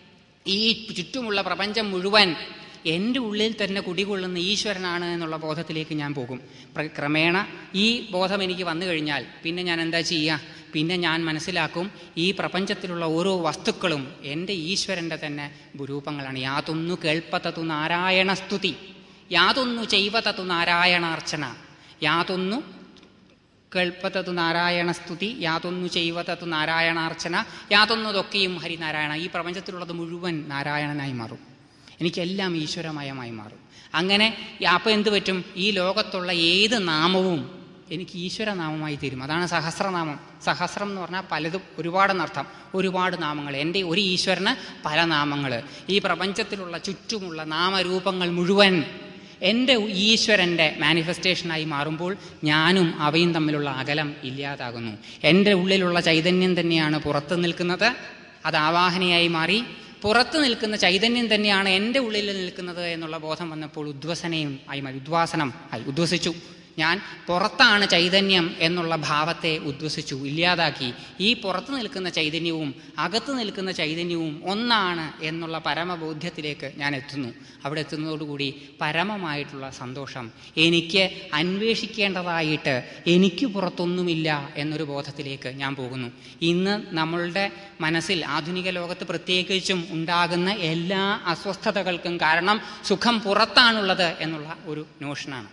Speaker 1: ഈ ചുറ്റുമുള്ള പ്രപഞ്ചം മുഴുവൻ എൻ്റെ ഉള്ളിൽ തന്നെ കുടികൊള്ളുന്ന ഈശ്വരനാണ് എന്നുള്ള ബോധത്തിലേക്ക് ഞാൻ പോകും പ്ര- ക്രമേണ ഈ ബോധം എനിക്ക് വന്നു കഴിഞ്ഞാൽ പിന്നെ ഞാൻ എന്താ ചെയ്യുക പിന്നെ ഞാൻ മനസ്സിലാക്കും ഈ പ്രപഞ്ചത്തിലുള്ള ഓരോ വസ്തുക്കളും എൻ്റെ ഈശ്വരൻ്റെ തന്നെ രൂപങ്ങളാണ് യാതൊന്നു കേൾപ്പത്തതു നാരായണ സ്തുതി യാതൊന്നു ചെയ്വതതു നാരായണാർച്ചന യാതൊന്നു കേൾപ്പത്തതു നാരായണ സ്തുതി യാതൊന്നു ചെയ്വതതു നാരായണാർച്ചന യാതൊന്നതൊക്കെയും ഹരിനാരായണ ഈ പ്രപഞ്ചത്തിലുള്ളത് മുഴുവൻ നാരായണനായി മാറും എനിക്കെല്ലാം ഈശ്വരമയമായി മാറും അങ്ങനെ അപ്പം എന്ത് പറ്റും ഈ ലോകത്തുള്ള ഏത് നാമവും എനിക്ക് ഈശ്വരനാമമായി തീരും അതാണ് സഹസ്രനാമം സഹസ്രം എന്ന് പറഞ്ഞാൽ പലതും ഒരുപാടെന്നർത്ഥം ഒരുപാട് നാമങ്ങൾ എൻ്റെ ഒരു ഈശ്വരന് പല നാമങ്ങൾ ഈ പ്രപഞ്ചത്തിലുള്ള ചുറ്റുമുള്ള നാമരൂപങ്ങൾ മുഴുവൻ എൻ്റെ ഈശ്വരൻ്റെ മാനിഫെസ്റ്റേഷനായി മാറുമ്പോൾ ഞാനും അവയും തമ്മിലുള്ള അകലം ഇല്ലാതാകുന്നു എൻ്റെ ഉള്ളിലുള്ള ചൈതന്യം തന്നെയാണ് പുറത്ത് നിൽക്കുന്നത് അത് ആവാഹനയായി മാറി പുറത്ത് നിൽക്കുന്ന ചൈതന്യം തന്നെയാണ് എൻ്റെ ഉള്ളിൽ നിൽക്കുന്നത് എന്നുള്ള ബോധം വന്നപ്പോൾ ഉദ്വസനയും ആയി മാറി ഉദ്വാസനം ആയി ഉദ്വസിച്ചു ഞാൻ പുറത്താണ് ചൈതന്യം എന്നുള്ള ഭാവത്തെ ഉദ്വസിച്ചു ഇല്ലാതാക്കി ഈ പുറത്ത് നിൽക്കുന്ന ചൈതന്യവും അകത്ത് നിൽക്കുന്ന ചൈതന്യവും ഒന്നാണ് എന്നുള്ള പരമബോധ്യത്തിലേക്ക് ഞാൻ എത്തുന്നു അവിടെ എത്തുന്നതോടുകൂടി പരമമായിട്ടുള്ള സന്തോഷം എനിക്ക് അന്വേഷിക്കേണ്ടതായിട്ട് എനിക്ക് പുറത്തൊന്നുമില്ല എന്നൊരു ബോധത്തിലേക്ക് ഞാൻ പോകുന്നു ഇന്ന് നമ്മളുടെ മനസ്സിൽ ആധുനിക ലോകത്ത് പ്രത്യേകിച്ചും ഉണ്ടാകുന്ന എല്ലാ അസ്വസ്ഥതകൾക്കും കാരണം സുഖം പുറത്താണുള്ളത് എന്നുള്ള ഒരു നോഷനാണ്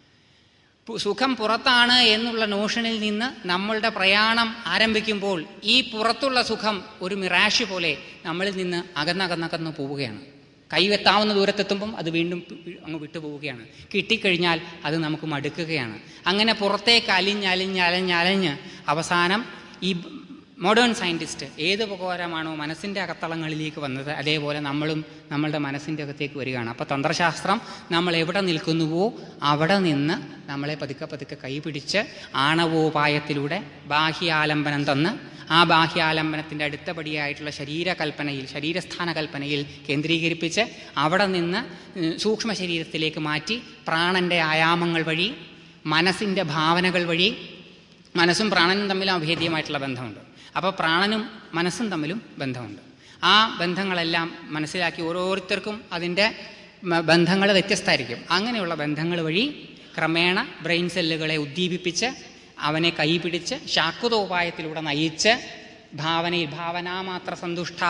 Speaker 1: പു- സുഖം പുറത്താണ് എന്നുള്ള നോഷനിൽ നിന്ന് നമ്മളുടെ പ്രയാണം ആരംഭിക്കുമ്പോൾ ഈ പുറത്തുള്ള സുഖം ഒരു മിറാഷ് പോലെ നമ്മളിൽ നിന്ന് അകന്നകന്നകന്ന് പോവുകയാണ് കൈവെത്താവുന്ന ദൂരത്തെത്തുമ്പം അത് വീണ്ടും പി- പി- അങ്ങ് വിട്ടുപോവുകയാണ് കിട്ടിക്കഴിഞ്ഞാൽ അത് നമുക്ക് മടുക്കുകയാണ് അങ്ങനെ പുറത്തേക്ക് അലിഞ്ഞലിഞ്ഞലഞ്ഞലഞ്ഞ് അവസാനം ഈ മോഡേൺ സയൻറ്റിസ്റ്റ് ഏത് ഉപകാരമാണോ മനസ്സിൻ്റെ അകത്തളങ്ങളിലേക്ക് വന്നത് അതേപോലെ നമ്മളും നമ്മളുടെ മനസ്സിൻ്റെ അകത്തേക്ക് വരികയാണ് അപ്പോൾ തന്ത്രശാസ്ത്രം നമ്മൾ എവിടെ നിൽക്കുന്നുവോ അവിടെ നിന്ന് നമ്മളെ പതുക്കെ പതുക്കെ കൈപിടിച്ച് ആണവോപായത്തിലൂടെ ബാഹ്യാലംബനം തന്ന് ആ ബാഹ്യാലംബനത്തിൻ്റെ അടുത്ത പടിയായിട്ടുള്ള ശരീരകൽപ്പനയിൽ ശരീരസ്ഥാന കൽപ്പനയിൽ കേന്ദ്രീകരിപ്പിച്ച് അവിടെ നിന്ന് ഉം, സൂക്ഷ്മ ശരീരത്തിലേക്ക് മാറ്റി പ്രാണന്റെ ആയാമങ്ങൾ വഴി മനസ്സിൻ്റെ ഭാവനകൾ വഴി മനസ്സും പ്രാണനും തമ്മിൽ അഭേദ്യമായിട്ടുള്ള ബന്ധമുണ്ട് അപ്പോൾ പ്രാണനും മനസ്സും തമ്മിലും ബന്ധമുണ്ട് ആ ബന്ധങ്ങളെല്ലാം മനസ്സിലാക്കി ഓരോരുത്തർക്കും അതിൻ്റെ ബന്ധങ്ങൾ വ്യത്യസ്തമായിരിക്കും അങ്ങനെയുള്ള ബന്ധങ്ങൾ വഴി ക്രമേണ ബ്രെയിൻ സെല്ലുകളെ ഉദ്ദീപിപ്പിച്ച് അവനെ കൈപിടിച്ച് ശാക്വതോപായത്തിലൂടെ നയിച്ച് ഭാവനയിൽ ഭാവനാമാത്ര സന്തുഷ്ട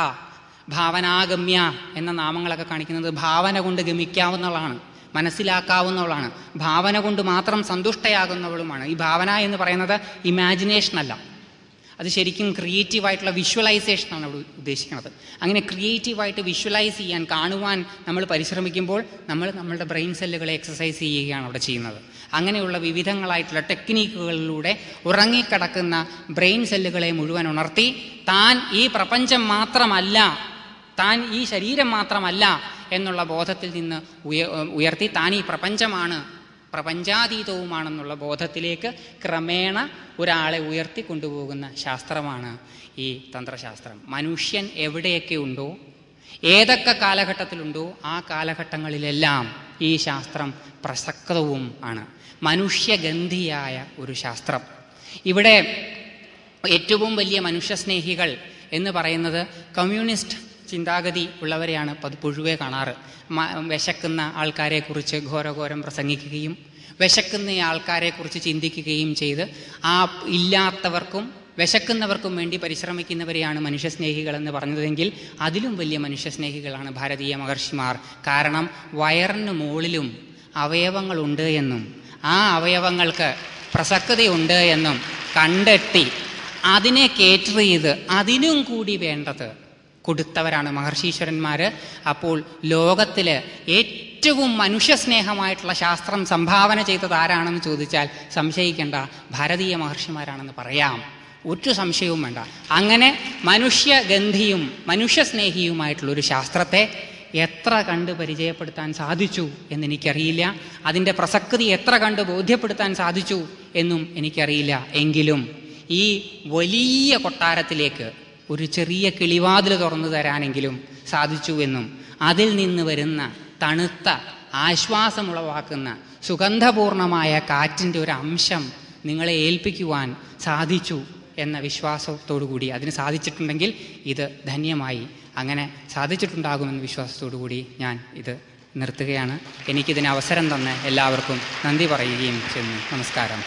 Speaker 1: ഭാവനാഗമ്യ എന്ന നാമങ്ങളൊക്കെ കാണിക്കുന്നത് ഭാവന കൊണ്ട് ഗമിക്കാവുന്നതാണ് മനസ്സിലാക്കാവുന്നവളാണ് ഭാവന കൊണ്ട് മാത്രം സന്തുഷ്ടയാകുന്നവളുമാണ് ഈ ഭാവന എന്ന് പറയുന്നത് ഇമാജിനേഷൻ അല്ല അത് ശരിക്കും ക്രിയേറ്റീവായിട്ടുള്ള വിഷ്വലൈസേഷനാണ് അവിടെ ഉദ്ദേശിക്കുന്നത് അങ്ങനെ ക്രിയേറ്റീവായിട്ട് വിഷ്വലൈസ് ചെയ്യാൻ കാണുവാൻ നമ്മൾ പരിശ്രമിക്കുമ്പോൾ നമ്മൾ നമ്മളുടെ ബ്രെയിൻ സെല്ലുകളെ എക്സസൈസ് ചെയ്യുകയാണ് അവിടെ ചെയ്യുന്നത് അങ്ങനെയുള്ള വിവിധങ്ങളായിട്ടുള്ള ടെക്നീക്കുകളിലൂടെ ഉറങ്ങിക്കിടക്കുന്ന ബ്രെയിൻ സെല്ലുകളെ മുഴുവൻ ഉണർത്തി താൻ ഈ പ്രപഞ്ചം മാത്രമല്ല താൻ ഈ ശരീരം മാത്രമല്ല എന്നുള്ള ബോധത്തിൽ നിന്ന് ഉയ ഉയർത്തി താൻ ഈ പ്രപഞ്ചമാണ് പ്രപഞ്ചാതീതവുമാണെന്നുള്ള ബോധത്തിലേക്ക് ക്രമേണ ഒരാളെ ഉയർത്തി കൊണ്ടുപോകുന്ന ശാസ്ത്രമാണ് ഈ തന്ത്രശാസ്ത്രം മനുഷ്യൻ എവിടെയൊക്കെ ഉണ്ടോ ഏതൊക്കെ കാലഘട്ടത്തിലുണ്ടോ ആ കാലഘട്ടങ്ങളിലെല്ലാം ഈ ശാസ്ത്രം പ്രസക്തവും ആണ് മനുഷ്യഗന്ധിയായ ഒരു ശാസ്ത്രം ഇവിടെ ഏറ്റവും വലിയ മനുഷ്യസ്നേഹികൾ എന്ന് പറയുന്നത് കമ്മ്യൂണിസ്റ്റ് ചിന്താഗതി ഉള്ളവരെയാണ് പത് പൊഴുവെ കാണാറ് മ- വിശക്കുന്ന ആൾക്കാരെക്കുറിച്ച് ഘോരഘോരം പ്രസംഗിക്കുകയും വിശക്കുന്ന ആൾക്കാരെക്കുറിച്ച് ചിന്തിക്കുകയും ചെയ്ത് ആ ഇല്ലാത്തവർക്കും വിശക്കുന്നവർക്കും വേണ്ടി പരിശ്രമിക്കുന്നവരെയാണ് മനുഷ്യസ്നേഹികൾ എന്ന് പറഞ്ഞതെങ്കിൽ അതിലും വലിയ മനുഷ്യസ്നേഹികളാണ് ഭാരതീയ മഹർഷിമാർ കാരണം വയറിന് മുകളിലും അവയവങ്ങളുണ്ട് എന്നും ആ അവയവങ്ങൾക്ക് പ്രസക്തതയുണ്ട് എന്നും കണ്ടെത്തി അതിനെ കേറ്റർ ചെയ്ത് അതിനും കൂടി വേണ്ടത് കൊടുത്തവരാണ് മഹർഷീശ്വരന്മാർ അപ്പോൾ ലോകത്തിൽ ഏറ്റവും മനുഷ്യസ്നേഹമായിട്ടുള്ള ശാസ്ത്രം സംഭാവന ചെയ്തത് ആരാണെന്ന് ചോദിച്ചാൽ സംശയിക്കേണ്ട ഭാരതീയ മഹർഷിമാരാണെന്ന് പറയാം ഒരു സംശയവും വേണ്ട അങ്ങനെ മനുഷ്യഗന്ധിയും മനുഷ്യസ്നേഹിയുമായിട്ടുള്ള ഒരു ശാസ്ത്രത്തെ എത്ര കണ്ട് പരിചയപ്പെടുത്താൻ സാധിച്ചു എന്നെനിക്കറിയില്ല അതിൻ്റെ പ്രസക്തി എത്ര കണ്ട് ബോധ്യപ്പെടുത്താൻ സാധിച്ചു എന്നും എനിക്കറിയില്ല എങ്കിലും ഈ വലിയ കൊട്ടാരത്തിലേക്ക് ഒരു ചെറിയ കിളിവാതിൽ തുറന്നു തരാനെങ്കിലും സാധിച്ചു എന്നും അതിൽ നിന്ന് വരുന്ന തണുത്ത ആശ്വാസമുളവാക്കുന്ന സുഗന്ധപൂർണമായ കാറ്റിൻ്റെ ഒരു അംശം നിങ്ങളെ ഏൽപ്പിക്കുവാൻ സാധിച്ചു എന്ന വിശ്വാസത്തോടു കൂടി അതിന് സാധിച്ചിട്ടുണ്ടെങ്കിൽ ഇത് ധന്യമായി അങ്ങനെ സാധിച്ചിട്ടുണ്ടാകുമെന്ന വിശ്വാസത്തോടു കൂടി ഞാൻ ഇത് നിർത്തുകയാണ് എനിക്കിതിന് അവസരം തന്ന എല്ലാവർക്കും നന്ദി പറയുകയും ചെയ്യുന്നു നമസ്കാരം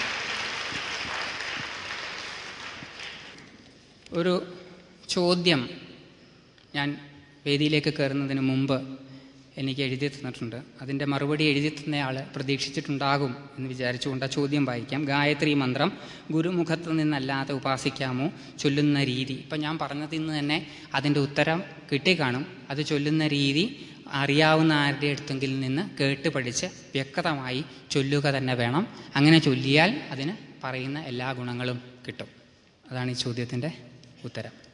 Speaker 1: ഒരു ചോദ്യം ഞാൻ വേദിയിലേക്ക് കയറുന്നതിന് മുമ്പ് എനിക്ക് എഴുതി തന്നിട്ടുണ്ട് അതിൻ്റെ മറുപടി എഴുതി തന്നയാൾ പ്രതീക്ഷിച്ചിട്ടുണ്ടാകും എന്ന് വിചാരിച്ചുകൊണ്ട് ആ ചോദ്യം വായിക്കാം ഗായത്രി മന്ത്രം ഗുരുമുഖത്ത് നിന്നല്ലാതെ ഉപാസിക്കാമോ ചൊല്ലുന്ന രീതി ഇപ്പം ഞാൻ പറഞ്ഞതിൽ നിന്ന് തന്നെ അതിൻ്റെ ഉത്തരം കിട്ടിക്കാണും അത് ചൊല്ലുന്ന രീതി അറിയാവുന്ന ആരുടെ അടുത്തെങ്കിൽ നിന്ന് കേട്ട് പഠിച്ച് വ്യക്തമായി ചൊല്ലുക തന്നെ വേണം അങ്ങനെ ചൊല്ലിയാൽ അതിന് പറയുന്ന എല്ലാ ഗുണങ്ങളും കിട്ടും അതാണ് ഈ ചോദ്യത്തിൻ്റെ ഉത്തരം